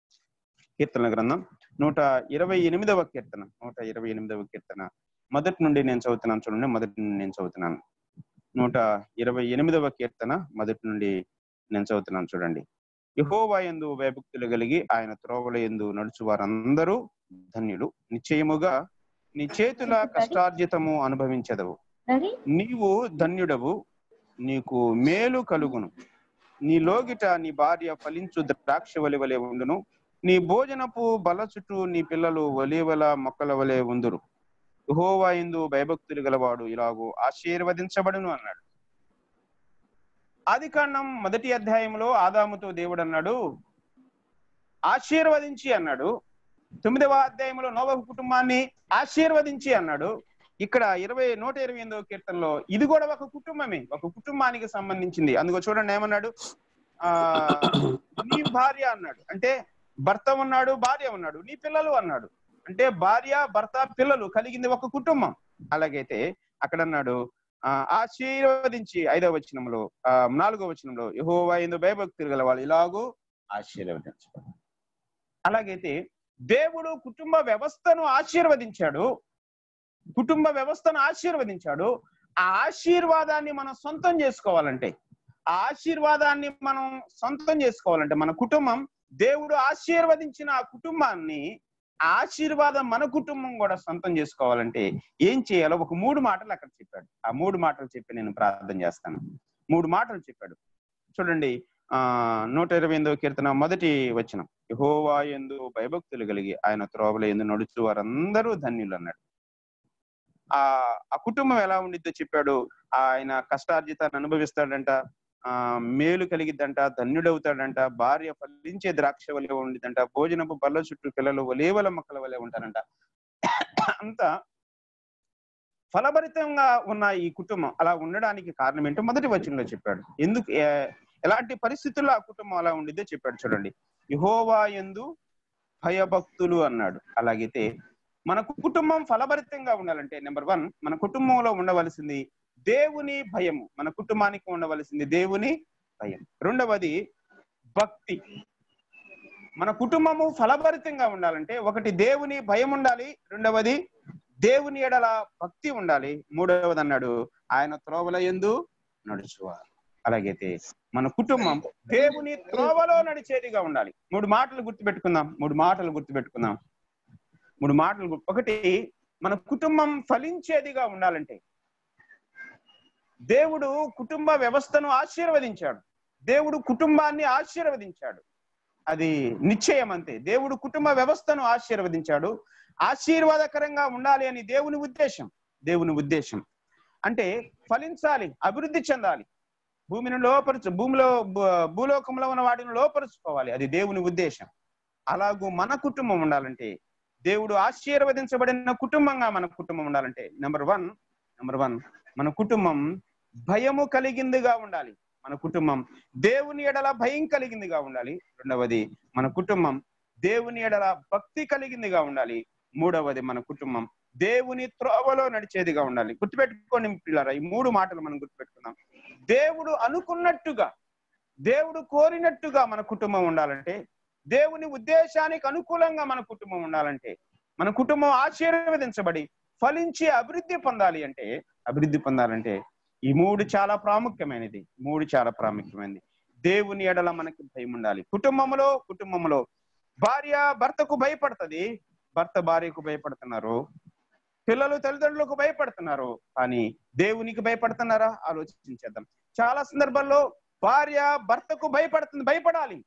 కీర్తనల గ్రంథం నూట ఇరవై ఎనిమిదవ కీర్తన నూట ఇరవై ఎనిమిదవ కీర్తన మొదటి నుండి నేను చదువుతున్నాను చూడండి మొదటి నుండి నేను చదువుతున్నాను నూట ఇరవై ఎనిమిదవ కీర్తన మొదటి నుండి నేను చదువుతున్నాను చూడండి యహోవా ఎందు భయభక్తులు కలిగి ఆయన త్రోవల ఎందు నడుచు వారందరూ ధన్యులు నిశ్చయముగా నీ చేతుల కష్టార్జితము అనుభవించదవు రెడీ నీవు ధన్యుడవు నీకు మేలు కలుగును నీ లోగిట నీ భార్య ఫలించు ద్రాక్ష వలి వలె ఉండును నీ భోజనపు బల చుట్టూ నీ పిల్లలు ఒలీవల మొక్కల వలె ఉందురు యెహోవా యందు భయభక్తులు గలవాడు ఇలాగూ ఆశీర్వదించబడును అన్నాడు ఆది కాండం మొదటి అధ్యాయంలో ఆదాముతో దేవుడు అన్నాడు ఆశీర్వదించి అన్నాడు తొమ్మిదవ అధ్యాయంలో నోవహు కుటుంబాన్ని ఆశీర్వదించి అన్నాడు ఇక్కడ ఇరవై నూట ఇరవై ఎనిమిదవ కీర్తనలో ఇది కూడా ఒక కుటుంబమే ఒక కుటుంబానికి సంబంధించింది అందుకో చూడండి ఏమన్నాడు ఆ నీ భార్య అన్నాడు అంటే భర్త ఉన్నాడు భార్య ఉన్నాడు నీ పిల్లలు అన్నాడు అంటే భార్య భర్త పిల్లలు కలిగింది ఒక కుటుంబం అలాగైతే అక్కడ అన్నాడు ఆ ఆశీర్వదించి ఐదవ వచనంలో ఆ నాలుగవ వచనంలో యహోవా ఎందు భయభక్తులు గల వాళ్ళు ఇలాగూ ఆశీర్వదించబడు అలాగైతే దేవుడు కుటుంబ వ్యవస్థను ఆశీర్వదించాడు కుటుంబ వ్యవస్థను ఆశీర్వదించాడు ఆ ఆశీర్వాదాన్ని మనం సొంతం చేసుకోవాలంటే ఆ ఆశీర్వాదాన్ని మనం సొంతం చేసుకోవాలంటే మన కుటుంబం దేవుడు ఆశీర్వదించిన ఆ కుటుంబాన్ని ఆ ఆశీర్వాదం మన కుటుంబం కూడా సొంతం చేసుకోవాలంటే ఏం చేయాలో ఒక మూడు మాటలు అక్కడ చెప్పాడు ఆ మూడు మాటలు చెప్పి నేను ప్రార్థన చేస్తాను మూడు మాటలు చెప్పాడు చూడండి ఆ నూట ఇరవై ఎనిమిదవ కీర్తన మొదటి వచనం యహోవా ఎందు భయభక్తులు కలిగి ఆయన త్రోవల ఎందు నడుచు వారందరూ ధన్యులు అన్నాడు ఆ ఆ కుటుంబం ఎలా ఉండిద్దో చెప్పాడు ఆయన కష్టార్జితాన్ని అనుభవిస్తాడంట ఆ మేలు కలిగిద్దంట ధన్యుడవుతాడంట భార్య ఫలించే ద్రాక్ష వలె ఉండిద్దంట భోజనపు బల్ల చుట్టూ పిల్లలు ఒలేవల మొక్కల వలె ఉంటారంట అంతా ఫలభరితంగా ఉన్న ఈ కుటుంబం అలా ఉండడానికి కారణం ఏంటో మొదటి వచనంలో చెప్పాడు ఎందుకు ఏ- ఎలాంటి పరిస్థితుల్లో ఆ కుటుంబం అలా ఉండిద్దో చెప్పాడు చూడండి యహోవా ఎందు భయభక్తులు అన్నాడు అలాగైతే మన కుటుంబం ఫలభరితంగా ఉండాలంటే నెంబర్ వన్ మన కుటుంబంలో ఉండవలసింది దేవుని భయము మన కుటుంబానికి ఉండవలసింది దేవుని భయం రెండవది భక్తి మన కుటుంబము ఫలభరితంగా ఉండాలంటే ఒకటి దేవుని భయం ఉండాలి రెండవది దేవుని ఎడల భక్తి ఉండాలి మూడవది అన్నాడు ఆయన త్రోవల ఎందు నడుచువారు అలాగైతే మన కుటుంబం దేవుని త్రోవలో నడిచేదిగా ఉండాలి మూడు మాటలు గుర్తుపెట్టుకుందాం మూడు మాటలు గుర్తుపెట్టుకుందాం మూడు మాటలు గుర్తు- ఒకటి మన కుటుంబం ఫలించేదిగా ఉండాలంటే దేవుడు కుటుంబ వ్యవస్థను ఆశీర్వదించాడు దేవుడు కుటుంబాన్ని ఆశీర్వదించాడు అది నిశ్చయం అంతే దేవుడు కుటుంబ వ్యవస్థను ఆశీర్వదించాడు ఆశీర్వాదకరంగా ఉండాలి అని దేవుని ఉద్దేశం దేవుని ఉద్దేశం అంటే ఫలించాలి అభివృద్ధి చెందాలి భూమిని లోపరచు భూమిలో భూ- భూలోకంలో ఉన్న వాటిని లోపరుచుకోవాలి అది దేవుని ఉద్దేశం అలాగూ మన కుటుంబం ఉండాలంటే దేవుడు ఆశీర్వదించబడిన కుటుంబంగా మన కుటుంబం ఉండాలంటే నెంబర్ వన్ నెంబర్ వన్ మన కుటుంబం భయము కలిగిందిగా ఉండాలి మన కుటుంబం దేవుని ఎడల భయం కలిగిందిగా ఉండాలి రెండవది మన కుటుంబం దేవుని ఎడల భక్తి కలిగిందిగా ఉండాలి మూడవది మన కుటుంబం దేవుని త్రోవలో నడిచేదిగా ఉండాలి గుర్తుపెట్టుకోండి పిల్లరా ఈ మూడు మాటలు మనం గుర్తుపెట్టుకుందాం దేవుడు అనుకున్నట్టుగా దేవుడు కోరినట్టుగా మన కుటుంబం ఉండాలంటే దేవుని ఉద్దేశానికి అనుకూలంగా మన కుటుంబం ఉండాలంటే మన కుటుంబం ఆశీర్వదించబడి ఫలించి అభివృద్ధి పొందాలి అంటే అభివృద్ధి పొందాలంటే ఈ మూడు చాలా ప్రాముఖ్యమైనది మూడు చాలా ప్రాముఖ్యమైనది దేవుని ఎడల మనకి భయం ఉండాలి కుటుంబంలో కుటుంబంలో భార్య భర్తకు భయపడుతుంది భర్త భార్యకు భయపడుతున్నారు పిల్లలు తల్లిదండ్రులకు భయపడుతున్నారు కానీ దేవునికి భయపడుతున్నారా ఆలోచించేద్దాం చాలా సందర్భాల్లో భార్య భర్తకు భయపడుతుంది భయపడాలి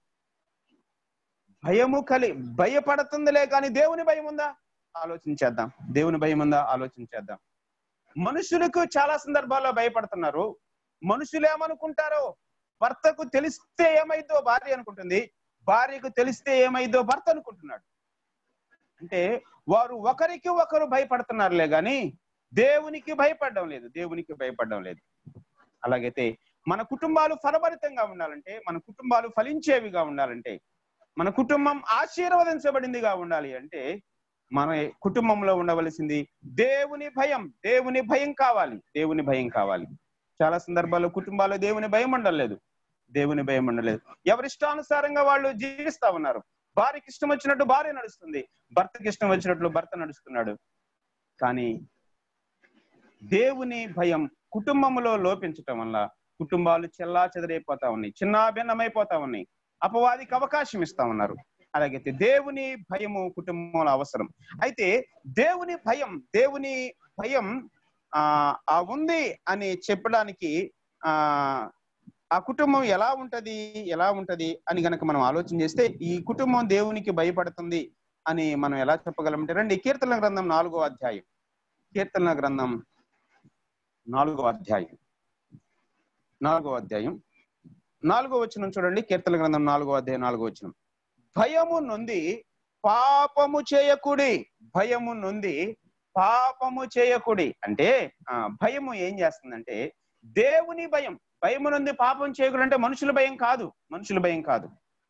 భయము కలి భయపడుతుందిలే కానీ దేవుని భయం ఉందా ఆలోచించేద్దాం దేవుని భయం ఉందా ఆలోచించేద్దాం మనుషులకు చాలా సందర్భాల్లో భయపడుతున్నారు మనుషులు ఏమనుకుంటారో భర్తకు తెలిస్తే ఏమైందో భార్య అనుకుంటుంది భార్యకు తెలిస్తే ఏమైందో భర్త అనుకుంటున్నాడు అంటే వారు ఒకరికి ఒకరు భయపడుతున్నారులే గాని దేవునికి భయపడడం లేదు దేవునికి భయపడడం లేదు అలాగైతే మన కుటుంబాలు ఫలభరితంగా ఉండాలంటే మన కుటుంబాలు ఫలించేవిగా ఉండాలంటే మన కుటుంబం ఆశీర్వదించబడిందిగా ఉండాలి అంటే మన కుటుంబంలో ఉండవలసింది దేవుని భయం దేవుని భయం కావాలి దేవుని భయం కావాలి చాలా సందర్భాల్లో కుటుంబాల్లో దేవుని భయం ఉండలేదు దేవుని భయం ఉండలేదు ఎవరిష్టానుసారంగా వాళ్ళు జీవిస్తా ఉన్నారు భార్యకి ఇష్టం వచ్చినట్టు భార్య నడుస్తుంది భర్తకి ఇష్టం వచ్చినట్లు భర్త నడుస్తున్నాడు కానీ దేవుని భయం కుటుంబంలో లోపించటం వల్ల కుటుంబాలు చెల్లా చెదరైపోతా ఉన్నాయి చిన్నాభిన్నమైపోతా ఉన్నాయి అపవాదికి అవకాశం ఇస్తా ఉన్నారు అలాగైతే దేవుని భయము కుటుంబంలో అవసరం అయితే దేవుని భయం దేవుని భయం ఆ ఆ ఉంది అని చెప్పడానికి ఆ ఆ కుటుంబం ఎలా ఉంటది ఎలా ఉంటది అని గనక మనం ఆలోచన చేస్తే ఈ కుటుంబం దేవునికి భయపడుతుంది అని మనం ఎలా చెప్పగలమంటే రండి కీర్తన గ్రంథం నాలుగో అధ్యాయం కీర్తన గ్రంథం నాలుగో అధ్యాయం నాలుగో అధ్యాయం నాలుగో వచనం చూడండి కీర్తన గ్రంథం నాలుగో అధ్యాయం నాలుగో వచనం భయము నొంది పాపము చేయకుడి భయము నొంది పాపము చేయకుడి అంటే ఆ భయము ఏం చేస్తుందంటే దేవుని భయం భయము నుండి పాపం చేయకుడు అంటే మనుషుల భయం కాదు మనుషుల భయం కాదు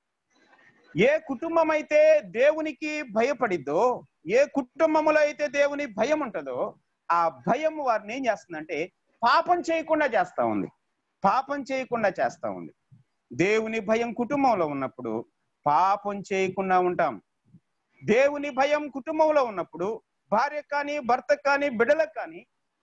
ఏ కుటుంబం అయితే దేవునికి భయపడిద్దో ఏ కుటుంబములో అయితే దేవుని భయం ఉంటుందో ఆ భయం వారిని ఏం చేస్తుందంటే పాపం చేయకుండా చేస్తా ఉంది పాపం చేయకుండా చేస్తా ఉంది దేవుని భయం కుటుంబంలో ఉన్నప్పుడు పాపం చేయకుండా ఉంటాం దేవుని భయం కుటుంబంలో ఉన్నప్పుడు భార్య కానీ భర్త కానీ బిడ్డలకు కానీ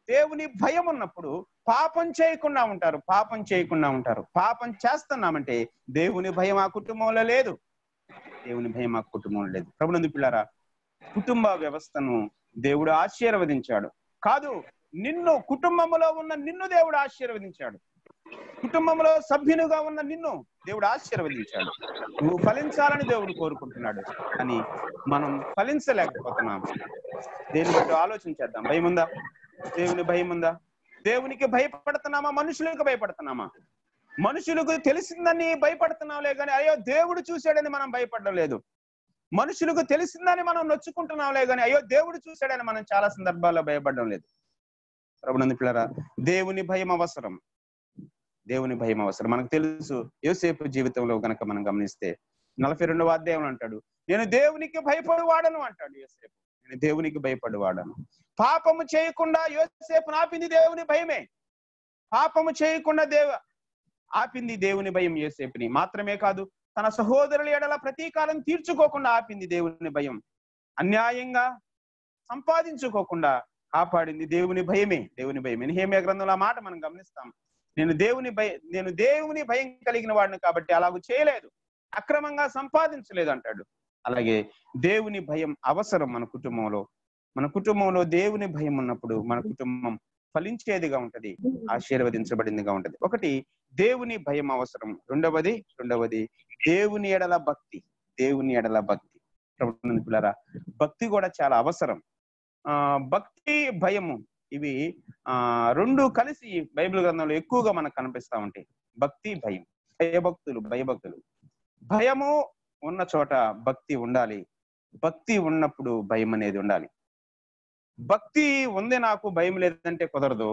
దేవుని భయం ఉన్నప్పుడు పాపం చేయకుండా ఉంటారు పాపం చేయకుండా ఉంటారు పాపం చేస్తున్నామంటే దేవుని భయం ఆ కుటుంబంలో లేదు దేవుని భయం ఆ కుటుంబంలో లేదు ప్రభునందు పిల్లారా కుటుంబ వ్యవస్థను దేవుడు ఆశీర్వదించాడు కాదు నిన్ను కుటుంబంలో ఉన్న నిన్ను దేవుడు ఆశీర్వదించాడు కుటుంబంలో సభ్యునిగా ఉన్న నిన్ను దేవుడు ఆశీర్వదించాడు నువ్వు ఫలించాలని దేవుడు కోరుకుంటున్నాడు అని మనం ఫలించలేకపోతున్నాం దేని బట్టి ఆలోచన చేద్దాం భయం ఉందా దేవుని భయం ఉందా దేవునికి భయపడుతున్నామా మనుషులకు భయపడుతున్నామా మనుషులకు తెలిసిందని భయపడుతున్నాంలే కానీ అయ్యో దేవుడు చూశాడని మనం భయపడడం లేదు మనుషులకు తెలిసిందని మనం నొచ్చుకుంటున్నాంలే కానీ అయ్యో దేవుడు చూశాడని మనం చాలా సందర్భాల్లో భయపడడం లేదు ప్రభునందు పిల్లరా దేవుని భయం అవసరం దేవుని భయం అవసరం మనకు తెలుసు యోసేపు జీవితంలో గనక మనం గమనిస్తే నలభై రెండవ అధ్యాయం అంటాడు నేను దేవునికి భయపడువాడను అంటాడు యోసేపు నేను దేవునికి భయపడువాడను పాపము చేయకుండా యోసేపు ఆపింది దేవుని భయమే పాపము చేయకుండా దేవ ఆపింది దేవుని భయం యోసేపుని మాత్రమే కాదు తన సహోదరుల ఎడల ప్రతీకారం తీర్చుకోకుండా ఆపింది దేవుని భయం అన్యాయంగా సంపాదించుకోకుండా కాపాడింది దేవుని భయమే దేవుని భయమే నిహేమియా గ్రంథంలో ఆ మాట మనం గమనిస్తాం నేను దేవుని భయ నేను దేవుని భయం కలిగిన వాడిని కాబట్టి అలాగూ చేయలేదు అక్రమంగా సంపాదించలేదు అంటాడు అలాగే దేవుని భయం అవసరం మన కుటుంబంలో మన కుటుంబంలో దేవుని భయం ఉన్నప్పుడు మన కుటుంబం ఫలించేదిగా ఉంటది ఆశీర్వదించబడిందిగా ఉంటది ఒకటి దేవుని భయం అవసరం రెండవది రెండవది దేవుని ఎడల భక్తి దేవుని ఎడల భక్తి ప్రభుత్వ పిల్లరా భక్తి కూడా చాలా అవసరం ఆ భక్తి భయము ఇవి ఆ రెండు కలిసి బైబిల్ గ్రంథంలో ఎక్కువగా మనకు కనిపిస్తా ఉంటాయి భక్తి భయం భయభక్తులు భయభక్తులు భయము ఉన్న చోట భక్తి ఉండాలి భక్తి ఉన్నప్పుడు భయం అనేది ఉండాలి భక్తి ఉంది నాకు భయం లేదంటే కుదరదు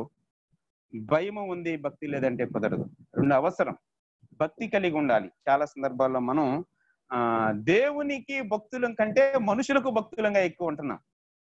భయము ఉంది భక్తి లేదంటే కుదరదు రెండు అవసరం భక్తి కలిగి ఉండాలి చాలా సందర్భాల్లో మనం ఆ దేవునికి భక్తులం కంటే మనుషులకు భక్తులంగా ఎక్కువ ఉంటున్నాం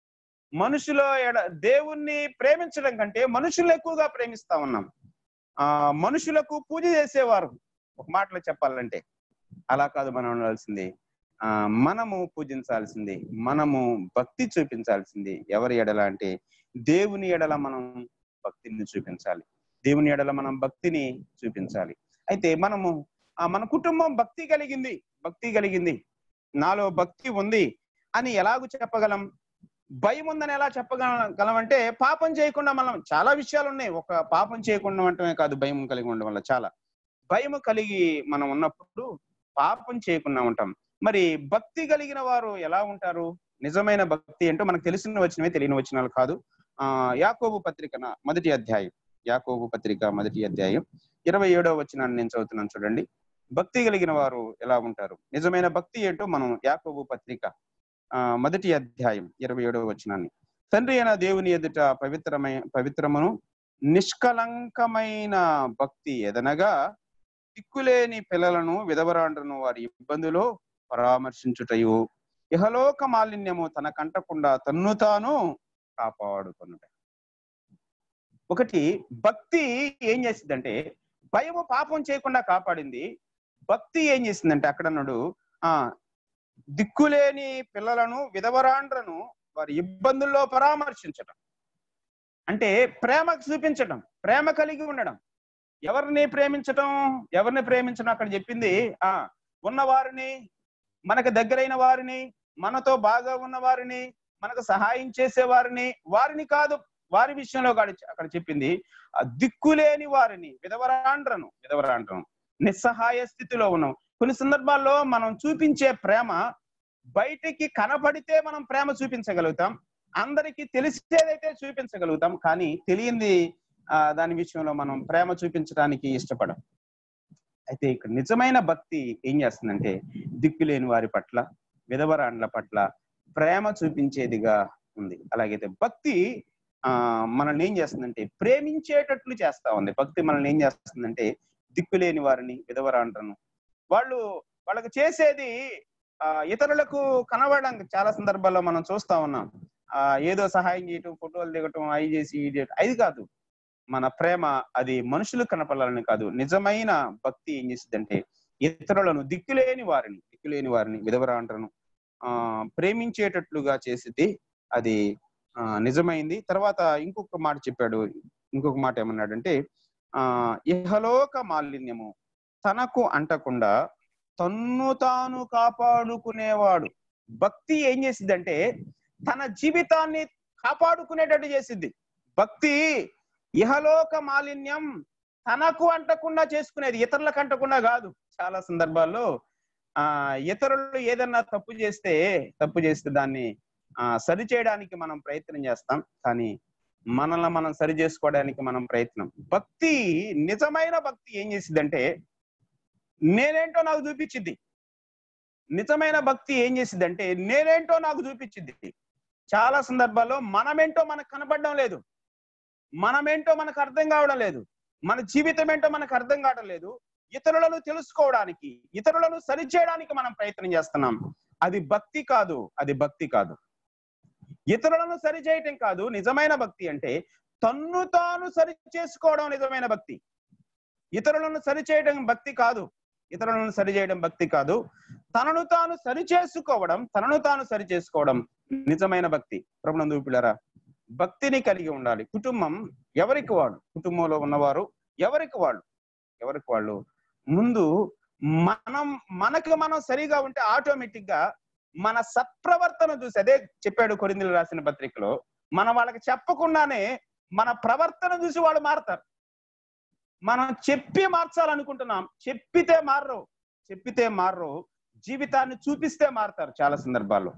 మనుషుల ఎడ దేవుణ్ణి ప్రేమించడం కంటే మనుషులు ఎక్కువగా ప్రేమిస్తా ఉన్నాం ఆ మనుషులకు పూజ చేసేవారు ఒక మాటలో చెప్పాలంటే అలా కాదు మనం ఉండాల్సింది ఆ మనము పూజించాల్సింది మనము భక్తి చూపించాల్సింది ఎవరి ఎడల అంటే దేవుని ఎడల మనం భక్తిని చూపించాలి దేవుని ఎడల మనం భక్తిని చూపించాలి అయితే మనము ఆ మన కుటుంబం భక్తి కలిగింది భక్తి కలిగింది నాలో భక్తి ఉంది అని ఎలాగూ చెప్పగలం భయం ఉందని ఎలా చెప్పగలం అంటే పాపం చేయకుండా మనం చాలా విషయాలు ఉన్నాయి ఒక పాపం చేయకుండా ఉండటమే కాదు భయం కలిగి ఉండడం వల్ల చాలా భయం కలిగి మనం ఉన్నప్పుడు పాపం చేయకుండా ఉంటాం మరి భక్తి కలిగిన వారు ఎలా ఉంటారు నిజమైన భక్తి ఏంటో మనకు తెలిసిన వచ్చినవే తెలియని వచ్చినాలు కాదు ఆ యాకోబు పత్రిక మొదటి అధ్యాయం యాకోబు పత్రిక మొదటి అధ్యాయం ఇరవై ఏడవ వచ్చినాన్ని నేను చదువుతున్నాను చూడండి భక్తి కలిగిన వారు ఎలా ఉంటారు నిజమైన భక్తి ఏంటో మనం యాకోబు పత్రిక ఆ మొదటి అధ్యాయం ఇరవై ఏడవ వచనాన్ని తండ్రి అయిన దేవుని ఎదుట పవిత్రమై పవిత్రమును నిష్కలంకమైన భక్తి ఎదనగా దిక్కులేని పిల్లలను విధవరాండ్రను వారి ఇబ్బందులో పరామర్శించుటయు ఇహలోక మాలిన్యము తన కంటకుండా తన్ను తాను కాపాడుకున్నట ఒకటి భక్తి ఏం చేసిందంటే భయము పాపం చేయకుండా కాపాడింది భక్తి ఏం చేసిందంటే అక్కడన్నాడు ఆ దిక్కులేని పిల్లలను విధవరాండ్రను వారి ఇబ్బందుల్లో పరామర్శించడం అంటే ప్రేమ చూపించడం ప్రేమ కలిగి ఉండడం ఎవరిని ప్రేమించటం ఎవరిని ప్రేమించడం అక్కడ చెప్పింది ఆ ఉన్న వారిని మనకు దగ్గరైన వారిని మనతో బాగా ఉన్న వారిని మనకు సహాయం చేసే వారిని వారిని కాదు వారి విషయంలో అక్కడ చెప్పింది దిక్కులేని వారిని విధవరాండ్రను విధవరాండ్రను నిస్సహాయ స్థితిలో ఉన్నాం కొన్ని సందర్భాల్లో మనం చూపించే ప్రేమ బయటికి కనపడితే మనం ప్రేమ చూపించగలుగుతాం అందరికి తెలిసేదైతే చూపించగలుగుతాం కానీ తెలియంది ఆ దాని విషయంలో మనం ప్రేమ చూపించడానికి ఇష్టపడం అయితే ఇక్కడ నిజమైన భక్తి ఏం చేస్తుందంటే దిక్కులేని వారి పట్ల విధవరాండ్ల పట్ల ప్రేమ చూపించేదిగా ఉంది అలాగైతే భక్తి ఆ మనల్ని ఏం చేస్తుందంటే ప్రేమించేటట్లు చేస్తా ఉంది భక్తి మనల్ని ఏం చేస్తుందంటే దిక్కులేని వారిని విధవరాండ్రను వాళ్ళు వాళ్ళకి చేసేది ఆ ఇతరులకు కనబడడం చాలా సందర్భాల్లో మనం చూస్తా ఉన్నాం ఆ ఏదో సహాయం చేయటం ఫోటోలు దిగటం అవి చేసి ఇది చేయటం అది కాదు మన ప్రేమ అది మనుషులు కనపడాలని కాదు నిజమైన భక్తి ఏం చేసిందంటే ఇతరులను దిక్కులేని వారిని దిక్కులేని వారిని విధవరాండ్రను ఆ ప్రేమించేటట్లుగా చేసేది అది ఆ, నిజమైంది తర్వాత ఇంకొక మాట చెప్పాడు ఇంకొక మాట ఏమన్నాడంటే ఆ ఇహలోక మాలిన్యము తనకు అంటకుండా తన్ను తాను కాపాడుకునేవాడు భక్తి ఏం చేసిద్దంటే తన జీవితాన్ని కాపాడుకునేటట్టు చేసిద్ది భక్తి ఇహలోక మాలిన్యం తనకు అంటకుండా చేసుకునేది ఇతరులకు అంటకుండా కాదు చాలా సందర్భాల్లో ఆ ఇతరులు ఏదన్నా తప్పు చేస్తే తప్పు చేస్తే దాన్ని ఆ సరి చేయడానికి మనం ప్రయత్నం చేస్తాం కానీ మనల్ని మనం సరి చేసుకోవడానికి మనం ప్రయత్నం భక్తి నిజమైన భక్తి ఏం చేసిద్దంటే నేనేంటో నాకు చూపించింది నిజమైన భక్తి ఏం చేసిద్దంటే నేనేంటో నాకు చూపించింది చాలా సందర్భాల్లో మనమేంటో మనకు కనపడడం లేదు మనమేంటో మనకు అర్థం కావడం లేదు మన జీవితం ఏంటో మనకు అర్థం కావడం లేదు ఇతరులను తెలుసుకోవడానికి ఇతరులను సరిచేయడానికి మనం ప్రయత్నం చేస్తున్నాం అది భక్తి కాదు అది భక్తి కాదు ఇతరులను సరి చేయటం కాదు నిజమైన భక్తి అంటే తన్ను తాను సరి చేసుకోవడం నిజమైన భక్తి ఇతరులను సరి చేయడం భక్తి కాదు ఇతరులను సరి చేయడం భక్తి కాదు తనను తాను సరి చేసుకోవడం తనను తాను సరి చేసుకోవడం నిజమైన భక్తి ప్రభునందు పిల్లరా భక్తిని కలిగి ఉండాలి కుటుంబం ఎవరికి వాడు కుటుంబంలో ఉన్నవారు ఎవరికి వాళ్ళు ఎవరికి వాళ్ళు ముందు మనం మనకు మనం సరిగా ఉంటే ఆటోమేటిక్ గా మన సత్ప్రవర్తన చూసి అదే చెప్పాడు కొరిందులు రాసిన పత్రికలో మనం వాళ్ళకి చెప్పకుండానే మన ప్రవర్తన చూసి వాళ్ళు మారతారు మనం చెప్పి మార్చాలనుకుంటున్నాం చెప్పితే మారరు చెప్పితే మారరు జీవితాన్ని చూపిస్తే మారతారు చాలా సందర్భాల్లో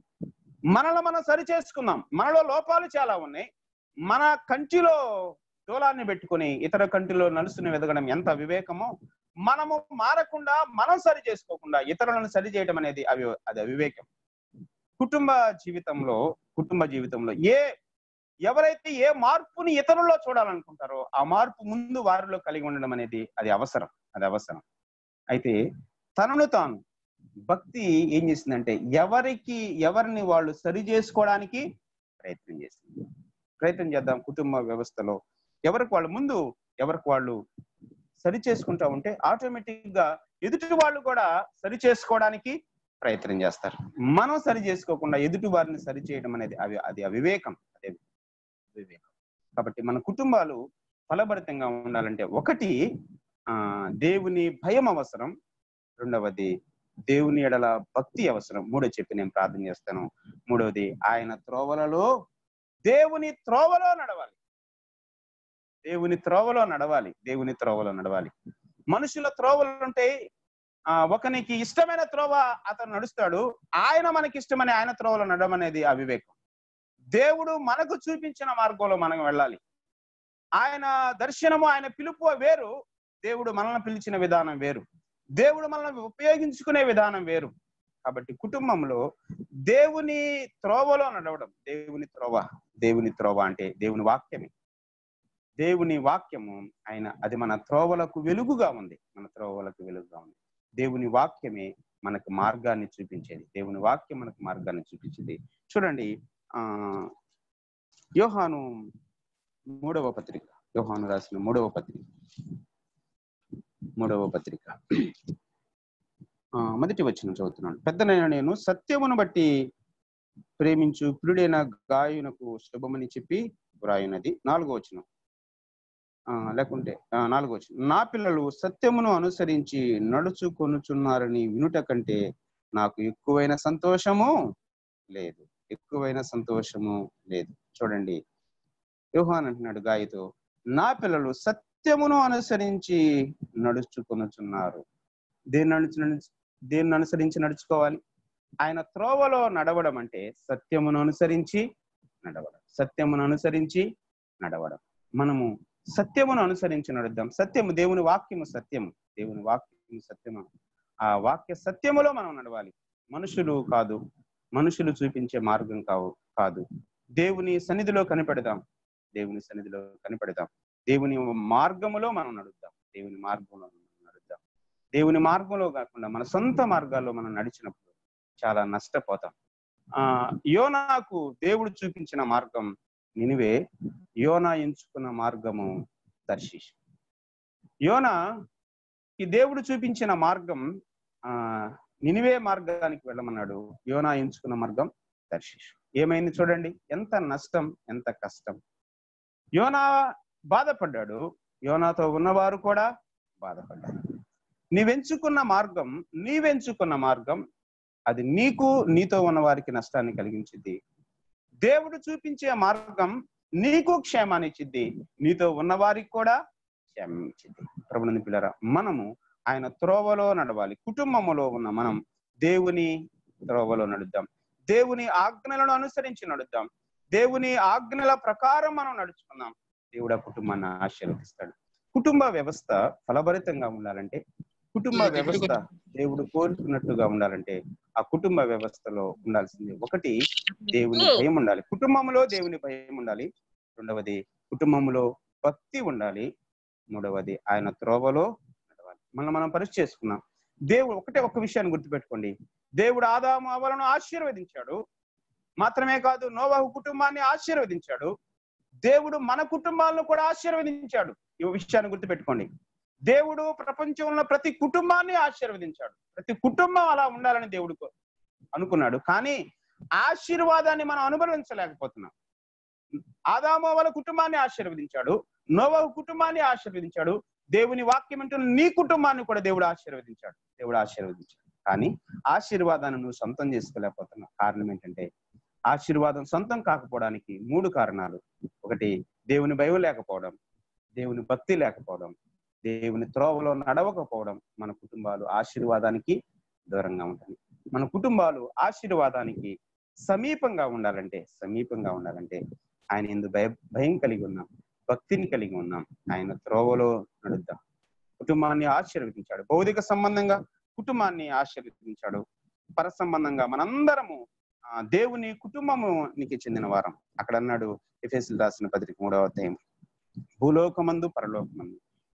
మనలో మనం సరి చేసుకున్నాం మనలో లోపాలు చాలా ఉన్నాయి మన కంటిలో దూలాన్ని పెట్టుకుని ఇతర కంటిలో నలుసుని వెదగడం ఎంత వివేకమో మనము మారకుండా మనం సరి చేసుకోకుండా ఇతరులను సరి చేయడం అనేది అవి అది అవివేకం కుటుంబ జీవితంలో కుటుంబ జీవితంలో ఏ ఎవరైతే ఏ మార్పుని ఇతరుల్లో చూడాలనుకుంటారో ఆ మార్పు ముందు వారిలో కలిగి ఉండడం అనేది అది అవసరం అది అవసరం అయితే తనను తాను భక్తి ఏం చేసిందంటే ఎవరికి ఎవరిని వాళ్ళు సరి చేసుకోవడానికి ప్రయత్నం చేసింది ప్రయత్నం చేద్దాం కుటుంబ వ్యవస్థలో ఎవరికి వాళ్ళు ముందు ఎవరికి వాళ్ళు సరి చేసుకుంటా ఉంటే ఆటోమేటిక్ గా ఎదుటి వాళ్ళు కూడా సరి చేసుకోవడానికి ప్రయత్నం చేస్తారు మనం సరి చేసుకోకుండా ఎదుటి వారిని సరి చేయడం అనేది అవి అది అవివేకం అదే వివేకం కాబట్టి మన కుటుంబాలు ఫలభరితంగా ఉండాలంటే ఒకటి ఆ దేవుని భయం అవసరం రెండవది దేవుని ఎడల భక్తి అవసరం మూడో చెప్పి నేను ప్రార్థన చేస్తాను మూడవది ఆయన త్రోవలలో దేవుని త్రోవలో నడవాలి దేవుని త్రోవలో నడవాలి దేవుని త్రోవలో నడవాలి మనుషుల త్రోవలు ఉంటాయి ఆ ఒకనికి ఇష్టమైన త్రోవ అతను నడుస్తాడు ఆయన మనకి ఇష్టమని ఆయన త్రోవలో నడవడం అనేది అవివేకం దేవుడు మనకు చూపించిన మార్గంలో మనం వెళ్ళాలి ఆయన దర్శనము ఆయన పిలుపు వేరు దేవుడు మనల్ని పిలిచిన విధానం వేరు దేవుడు మనల్ని ఉపయోగించుకునే విధానం వేరు కాబట్టి కుటుంబంలో దేవుని త్రోవలో నడవడం దేవుని త్రోవ దేవుని త్రోవ అంటే దేవుని వాక్యమే దేవుని వాక్యము ఆయన అది మన త్రోవలకు వెలుగుగా ఉంది మన త్రోవలకు వెలుగుగా ఉంది దేవుని వాక్యమే మనకు మార్గాన్ని చూపించేది దేవుని వాక్యం మనకు మార్గాన్ని చూపించేది చూడండి ఆ యోహాను మూడవ పత్రిక యోహాను రాసిన మూడవ పత్రిక మూడవ పత్రిక ఆ మొదటి వచ్చిన చదువుతున్నాను పెద్దనైన నేను సత్యమును బట్టి ప్రేమించు ప్రియుడైన గాయునకు శుభమని చెప్పి వ్రాయునది నాలుగో వచనం ఆ లేకుంటే ఆ, నాలుగో వచనం నా పిల్లలు సత్యమును అనుసరించి నడుచుకొనుచున్నారని వినుట కంటే నాకు ఎక్కువైన సంతోషము లేదు ఎక్కువైన సంతోషము లేదు చూడండి యోహాన్ అంటున్నాడు గాయతో నా పిల్లలు సత్యమును అనుసరించి నడుచుకొనుచున్నారు దేన్ని అనుసరించి దేన్ని అనుసరించి నడుచుకోవాలి ఆయన త్రోవలో నడవడం అంటే సత్యమును అనుసరించి నడవడం సత్యమును అనుసరించి నడవడం మనము సత్యమును అనుసరించి నడుద్దాం సత్యము దేవుని వాక్యము సత్యము దేవుని వాక్యము సత్యము ఆ వాక్య సత్యములో మనం నడవాలి మనుషులు కాదు మనుషులు చూపించే మార్గం కావు కాదు దేవుని సన్నిధిలో కనిపెడదాం దేవుని సన్నిధిలో కనిపెడదాం దేవుని మార్గములో మనం నడుద్దాం దేవుని మార్గంలో మనం నడుద్దాం దేవుని మార్గంలో కాకుండా మన సొంత మార్గాల్లో మనం నడిచినప్పుడు చాలా నష్టపోతాం ఆ యోనాకు దేవుడు చూపించిన మార్గం నినివే యోనా ఎంచుకున్న మార్గము దర్శిష్ యోనా ఈ దేవుడు చూపించిన మార్గం ఆ నినివే మార్గానికి వెళ్ళమన్నాడు యోనా ఎంచుకున్న మార్గం దర్శిష్ ఏమైంది చూడండి ఎంత నష్టం ఎంత కష్టం యోనా బాధపడ్డాడు యోనాతో ఉన్నవారు కూడా బాధపడ్డారు నీవెంచుకున్న మార్గం నీవెంచుకున్న మార్గం అది నీకు నీతో ఉన్న వారికి నష్టాన్ని కలిగించింది దేవుడు చూపించే మార్గం నీకు క్షేమాన్ని ఇచ్చిద్ది నీతో ఉన్న వారికి కూడా క్షేమం ఇచ్చిద్ది ప్రభుని పిల్లరా మనము ఆయన త్రోవలో నడవాలి కుటుంబములో ఉన్న మనం దేవుని త్రోవలో నడుద్దాం దేవుని ఆజ్ఞలను అనుసరించి నడుద్దాం దేవుని ఆజ్ఞల ప్రకారం మనం నడుచుకుందాం దేవుడు ఆ కుటుంబాన్ని ఆశీర్వదిస్తాడు కుటుంబ వ్యవస్థ ఫలభరితంగా ఉండాలంటే కుటుంబ వ్యవస్థ దేవుడు కోరుకున్నట్టుగా ఉండాలంటే ఆ కుటుంబ వ్యవస్థలో ఉండాల్సింది ఒకటి దేవుని భయం ఉండాలి కుటుంబంలో దేవుని భయం ఉండాలి రెండవది కుటుంబంలో భక్తి ఉండాలి మూడవది ఆయన త్రోవలో నడవాలి మనం మనం పరీక్ష చేసుకున్నాం దేవుడు ఒకటే ఒక విషయాన్ని గుర్తుపెట్టుకోండి దేవుడు ఆదాము అవలను ఆశీర్వదించాడు మాత్రమే కాదు నోవాహు కుటుంబాన్ని ఆశీర్వదించాడు దేవుడు మన కుటుంబాలను కూడా ఆశీర్వదించాడు ఈ విషయాన్ని గుర్తుపెట్టుకోండి దేవుడు ప్రపంచంలో ప్రతి కుటుంబాన్ని ఆశీర్వదించాడు ప్రతి కుటుంబం అలా ఉండాలని దేవుడు కో- అనుకున్నాడు కానీ ఆశీర్వాదాన్ని మనం అనుభవించలేకపోతున్నాం ఆదాము వాళ్ళ కుటుంబాన్ని ఆశీర్వదించాడు నోవహు కుటుంబాన్ని ఆశీర్వదించాడు దేవుని వాక్యం అంటున్న నీ కుటుంబాన్ని కూడా దేవుడు ఆశీర్వదించాడు దేవుడు ఆశీర్వదించాడు కానీ ఆశీర్వాదాన్ని నువ్వు సొంతం చేసుకోలేకపోతున్నావు కారణం ఏంటంటే ఆశీర్వాదం సొంతం కాకపోవడానికి మూడు కారణాలు ఒకటి దేవుని భయం లేకపోవడం దేవుని భక్తి లేకపోవడం దేవుని త్రోవలో నడవకపోవడం మన కుటుంబాలు ఆశీర్వాదానికి దూరంగా ఉంటాయి మన కుటుంబాలు ఆశీర్వాదానికి సమీపంగా ఉండాలంటే సమీపంగా ఉండాలంటే ఆయన ఎందు భయ భయం కలిగి ఉన్నాం భక్తిని కలిగి ఉన్నాం ఆయన త్రోవలో నడుద్దాం కుటుంబాన్ని ఆశీర్వదించాడు భౌతిక సంబంధంగా కుటుంబాన్ని ఆశీర్వదించాడు పర సంబంధంగా మనందరము ఆ, దేవుని కుటుంబమునికి చెందిన వారం అక్కడ అన్నాడు ఎఫెసులు రాసిన పత్రిక మూడవ అధ్యాయం భూలోకమందు పరలోకమందు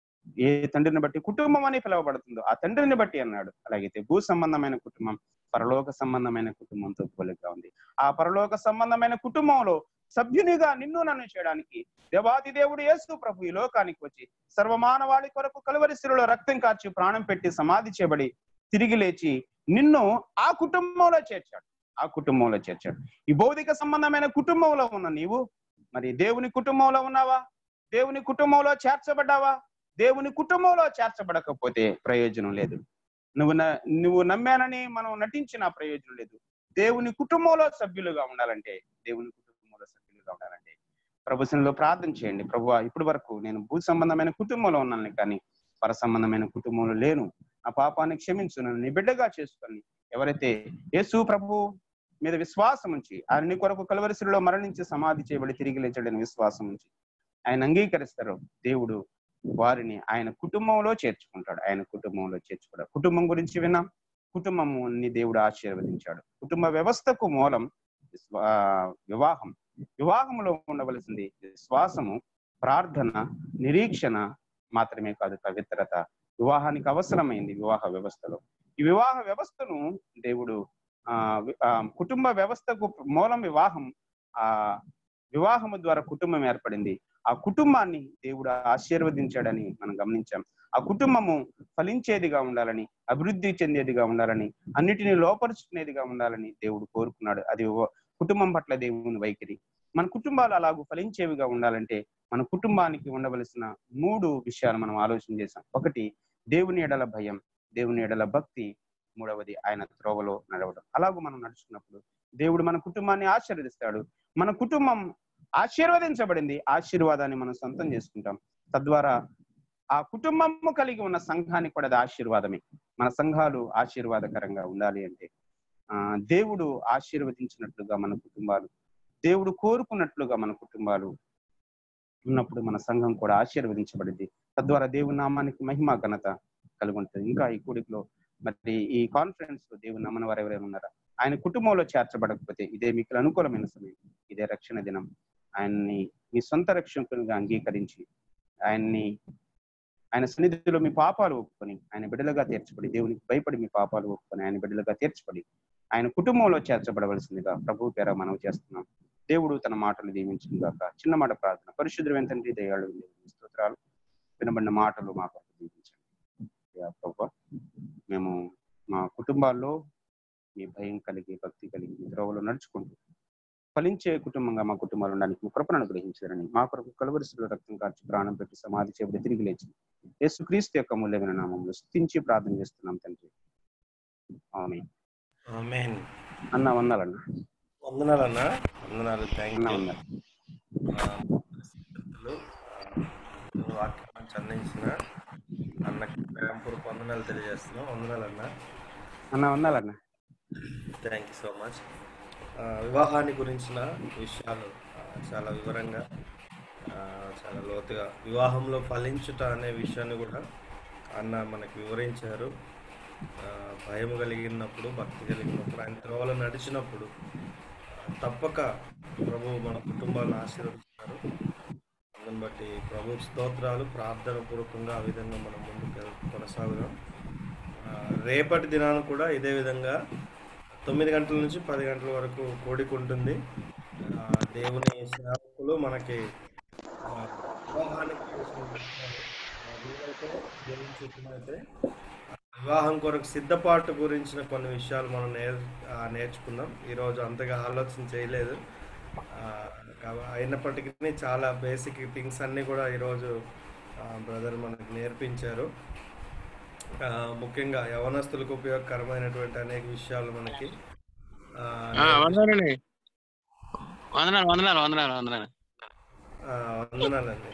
ఏ తండ్రిని బట్టి కుటుంబం అని పిలువబడుతుందో ఆ తండ్రిని బట్టి అన్నాడు అలాగైతే భూ సంబంధమైన కుటుంబం పరలోక సంబంధమైన కుటుంబంతో పోలికగా ఉంది ఆ పరలోక సంబంధమైన కుటుంబంలో సభ్యునిగా నిన్ను నన్ను చేయడానికి దేవాది దేవుడు యేసు ప్రభు ఈ లోకానికి వచ్చి సర్వమానవాళి కొరకు కలువరి శిలువలో రక్తం కార్చి ప్రాణం పెట్టి సమాధి చేయబడి తిరిగి లేచి నిన్ను ఆ కుటుంబంలో చేర్చాడు ఆ కుటుంబంలో చేర్చాడు ఈ భౌతిక సంబంధమైన కుటుంబంలో ఉన్న నీవు మరి దేవుని కుటుంబంలో ఉన్నావా దేవుని కుటుంబంలో చేర్చబడ్డావా దేవుని కుటుంబంలో చేర్చబడకపోతే ప్రయోజనం లేదు నువ్వు న- నువ్వు నమ్మానని మనం నటించిన ప్రయోజనం లేదు దేవుని కుటుంబంలో సభ్యులుగా ఉండాలంటే దేవుని కుటుంబంలో సభ్యులుగా ఉండాలంటే ప్రభుత్వంలో ప్రార్థన చేయండి ప్రభు ఇప్పటి వరకు నేను భూ సంబంధమైన కుటుంబంలో ఉన్నాను కానీ పర సంబంధమైన కుటుంబంలో లేను ఆ పాపాన్ని క్షమించు నన్ను నీ బిడ్డగా చేసుకొని ఎవరైతే యేసు ప్రభు మీద విశ్వాసం ఉంచి ఆయన నీ కొరకు కలవరిశిలో మరణించి సమాధి చేయబడి తిరిగి లేచాడని విశ్వాసం ఉంచి ఆయన అంగీకరిస్తారు దేవుడు వారిని ఆయన కుటుంబంలో చేర్చుకుంటాడు ఆయన కుటుంబంలో చేర్చుకుంటాడు కుటుంబం గురించి విన్నాం కుటుంబముని దేవుడు ఆశీర్వదించాడు కుటుంబ వ్యవస్థకు మూలం విశ్వా- ఆ, వివాహం వివాహంలో ఉండవలసింది విశ్వాసము ప్రార్థన నిరీక్షణ మాత్రమే కాదు పవిత్రత వివాహానికి అవసరమైంది వివాహ వ్యవస్థలో ఈ వివాహ వ్యవస్థను దేవుడు ఆ వి- ఆ, కుటుంబ వ్యవస్థకు మూలం వివాహం ఆ వివాహము ద్వారా కుటుంబం ఏర్పడింది ఆ కుటుంబాన్ని దేవుడు ఆశీర్వదించాడని మనం గమనించాం ఆ కుటుంబము ఫలించేదిగా ఉండాలని అభివృద్ధి చెందేదిగా ఉండాలని అన్నిటిని లోపరుచుకునేదిగా ఉండాలని దేవుడు కోరుకున్నాడు అది వ- కుటుంబం పట్ల దేవుని వైఖరి మన కుటుంబాలు అలాగూ ఫలించేవిగా ఉండాలంటే మన కుటుంబానికి ఉండవలసిన మూడు విషయాలు మనం ఆలోచన చేసాం ఒకటి దేవుని ఎడల భయం దేవుని ఎడల భక్తి మూడవది ఆయన త్రోవలో నడవడం అలాగూ మనం నడుచుకున్నప్పుడు దేవుడు మన కుటుంబాన్ని ఆశీర్వదిస్తాడు మన కుటుంబం ఆశీర్వదించబడింది ఆశీర్వాదాన్ని మనం సొంతం చేసుకుంటాం తద్వారా ఆ కుటుంబము కలిగి ఉన్న సంఘానికి కూడా అది ఆశీర్వాదమే మన సంఘాలు ఆశీర్వాదకరంగా ఉండాలి అంటే ఆ దేవుడు ఆశీర్వదించినట్లుగా మన కుటుంబాలు దేవుడు కోరుకున్నట్లుగా మన కుటుంబాలు ఉన్నప్పుడు మన సంఘం కూడా ఆశీర్వదించబడింది తద్వారా దేవుని నామానికి మహిమ ఘనత కలుగుంటుంది ఇంకా ఈ కూడికలో మరి ఈ కాన్ఫరెన్స్ లో దేవుని నమ్మని వారు ఎవరైనా ఉన్నారా ఆయన కుటుంబంలో చేర్చబడకపోతే ఇదే మీకు అనుకూలమైన సమయం ఇదే రక్షణ దినం ఆయన్ని మీ సొంత రక్షకునిగా అంగీకరించి ఆయన్ని ఆయన సన్నిధిలో మీ పాపాలు ఒప్పుకొని ఆయన బిడ్డలుగా తీర్చబడి దేవునికి భయపడి మీ పాపాలు ఒప్పుకొని ఆయన బిడ్డలుగా తీర్చబడి ఆయన కుటుంబంలో చేర్చబడవలసిందిగా ప్రభు పేర మనం చేస్తున్నాం దేవుడు తన మాటలు దీవించింది గాక చిన్న మాట ప్రార్థన పరిశుద్ధుడు ఎంతంటే దయాళు దేవుని స్తోత్రాలు వినబడిన మాటలు మా కొరకు దీవించండి యా ప్రభు మేము మా కుటుంబాల్లో మీ భయం కలిగి భక్తి కలిగి మీ త్రోవలో నడుచుకుంటూ ఫలించే కుటుంబంగా మా కుటుంబాలు ఉండడానికి మీ కృపను అనుగ్రహించారని మా కొరకు కలువరిశిలో రక్తం కార్చి ప్రాణం పెట్టి సమాధి చేయబడి తిరిగి లేచి యేసుక్రీస్తు యొక్క మూల్యమైన నామంలో స్థుతించి ప్రార్థన చేస్తున్నాం తండ్రి ఆమె ఆమేన్ అన్న వందాలన్న వందనాలు అన్న వందనాలు థ్యాంక్ అన్న యూ వందాలు వాక్యం అందించిన అన్నకి ప్రేమపూర్వక వందనాలు తెలియజేస్తున్నాం వందనాలు అన్న అన్న వందాలన్న థ్యాంక్ యూ సో మచ్ వివాహాన్ని గురించిన విషయాలు ఆ, చాలా వివరంగా ఆ, చాలా లోతుగా వివాహంలో ఫలించుట అనే విషయాన్ని కూడా అన్న మనకు వివరించారు ఆ, భయం కలిగినప్పుడు భక్తి కలిగినప్పుడు ఆయన త్రోవలో నడిచినప్పుడు ఆ, తప్పక ప్రభు మన కుటుంబాలను ఆశీర్వదిస్తారు అందుని బట్టి ప్రభు స్తోత్రాలు ప్రార్థన పూర్వకంగా ఆ విధంగా మనం ముందుకు కొనసాగుదాం ఆ, రేపటి దినాన కూడా ఇదే విధంగా తొమ్మిది గంటల నుంచి పది గంటల వరకు కూడిక ఉంటుంది ఆ, దేవుని సేవకులు మనకి ఆ, వివాహానికి కావాల్సిన విషయాలు, ఆ, వీలైతే దేవుని చెప్పినైతే వివాహం కొరకు సిద్ధపాటు గురించిన కొన్ని విషయాలు మనం నేర్ ఆ, నేర్చుకుందాం ఈరోజు అంతగా ఆలోచన చేయలేదు ఆ, కావ- అయినప్పటికీ చాలా బేసిక్ థింగ్స్ అన్నీ కూడా ఈరోజు బ్రదర్ మనకు నేర్పించారు ఆ, ముఖ్యంగా యవనస్తులకు ఉపయోగకరమైనటువంటి అనేక విషయాలు మనకి ఆ, ఆ, వందనాలండి వందనాలు వందనాలు వందనాలు వందనాలు ఆ, వందనాలండి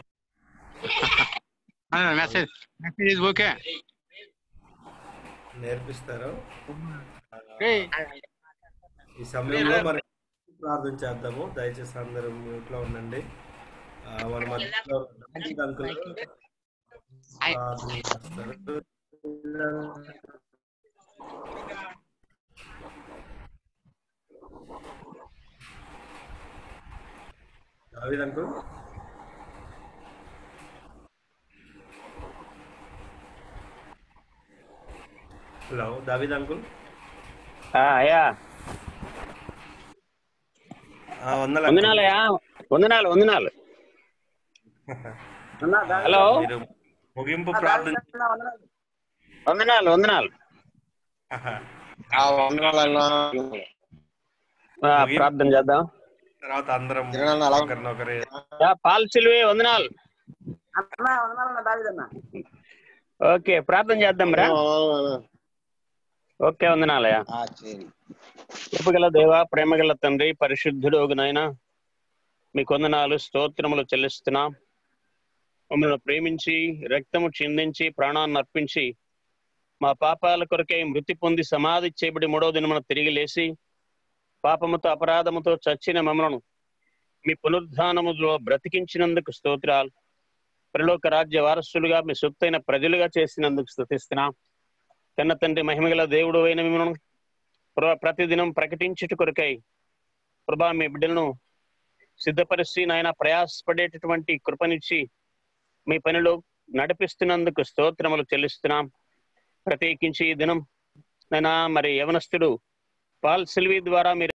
మెసేజ్ మెసేజ్ ఇస్ ఓకే నేర్పిస్తారు ఆ, ఏయ్. ఈ సమయంలో మరి ప్రార్థన చేద్దాము దయచేసి అందరూ మ్యూట్లో ఉండండి ఆ, మన మధ్యలో డాక్టర్ అంకుల్ ప్రార్థన చేస్తారు దావీద్ అంకుల్ హలో దావీద్ అంకుల్ అయ్యా ఆ, వందనాలు అంకుల్. వందనాలయ్యా వందనాలు వందనాలు హలో మీరు ముగింపు ప్రార్థన వందనాలు వందనాలు ఆ వందనాలన్నా ఆ, ప్రార్థన చేద్దాం తర్వాత అందరం కిరణ్ అలా ఒకరినొకరి యా, పాల్ సిల్వే వందనాలు ఓకే ప్రార్థన చేద్దాం రా ఓకే వందనాలయ్యా ఆ సరే కృపగల దేవ ప్రేమగల తండ్రి పరిశుద్ధుడు నాయన మీకు వందనాలు స్తోత్రములు చెల్లిస్తున్నాం మమ్మల్ని ప్రేమించి రక్తము చిందించి ప్రాణాన్ని అర్పించి మా పాపాల కొరకై మృతి పొంది సమాధి చేయబడి మూడవ దినమున తిరిగి లేచి పాపముతో అపరాధముతో చచ్చిన మమ్మలను మీ పునరుద్ధానములో బ్రతికించినందుకు స్తోత్రాలు పరలోక రాజ్య వారసులుగా మీ సొత్తైన ప్రజలుగా చేసినందుకు స్తుతిస్తున్నాం కన్న తండ్రి మహిమగల దేవుడు అయిన మిమ్మల్ని ప్రభా ప్రతిదినం ప్రకటించుట కొరకై ప్రభా మీ బిడ్డలను సిద్ధపరిచి నాయన ప్రయాసపడేటటువంటి కృపనిచ్చి మీ పనిలో నడిపిస్తున్నందుకు స్తోత్రములు చెల్లిస్తున్నాం ప్రత్యేకించి ఈ దినం నైనా మరి యవనస్తుడు పాల్ సిల్వి ద్వారా మీరు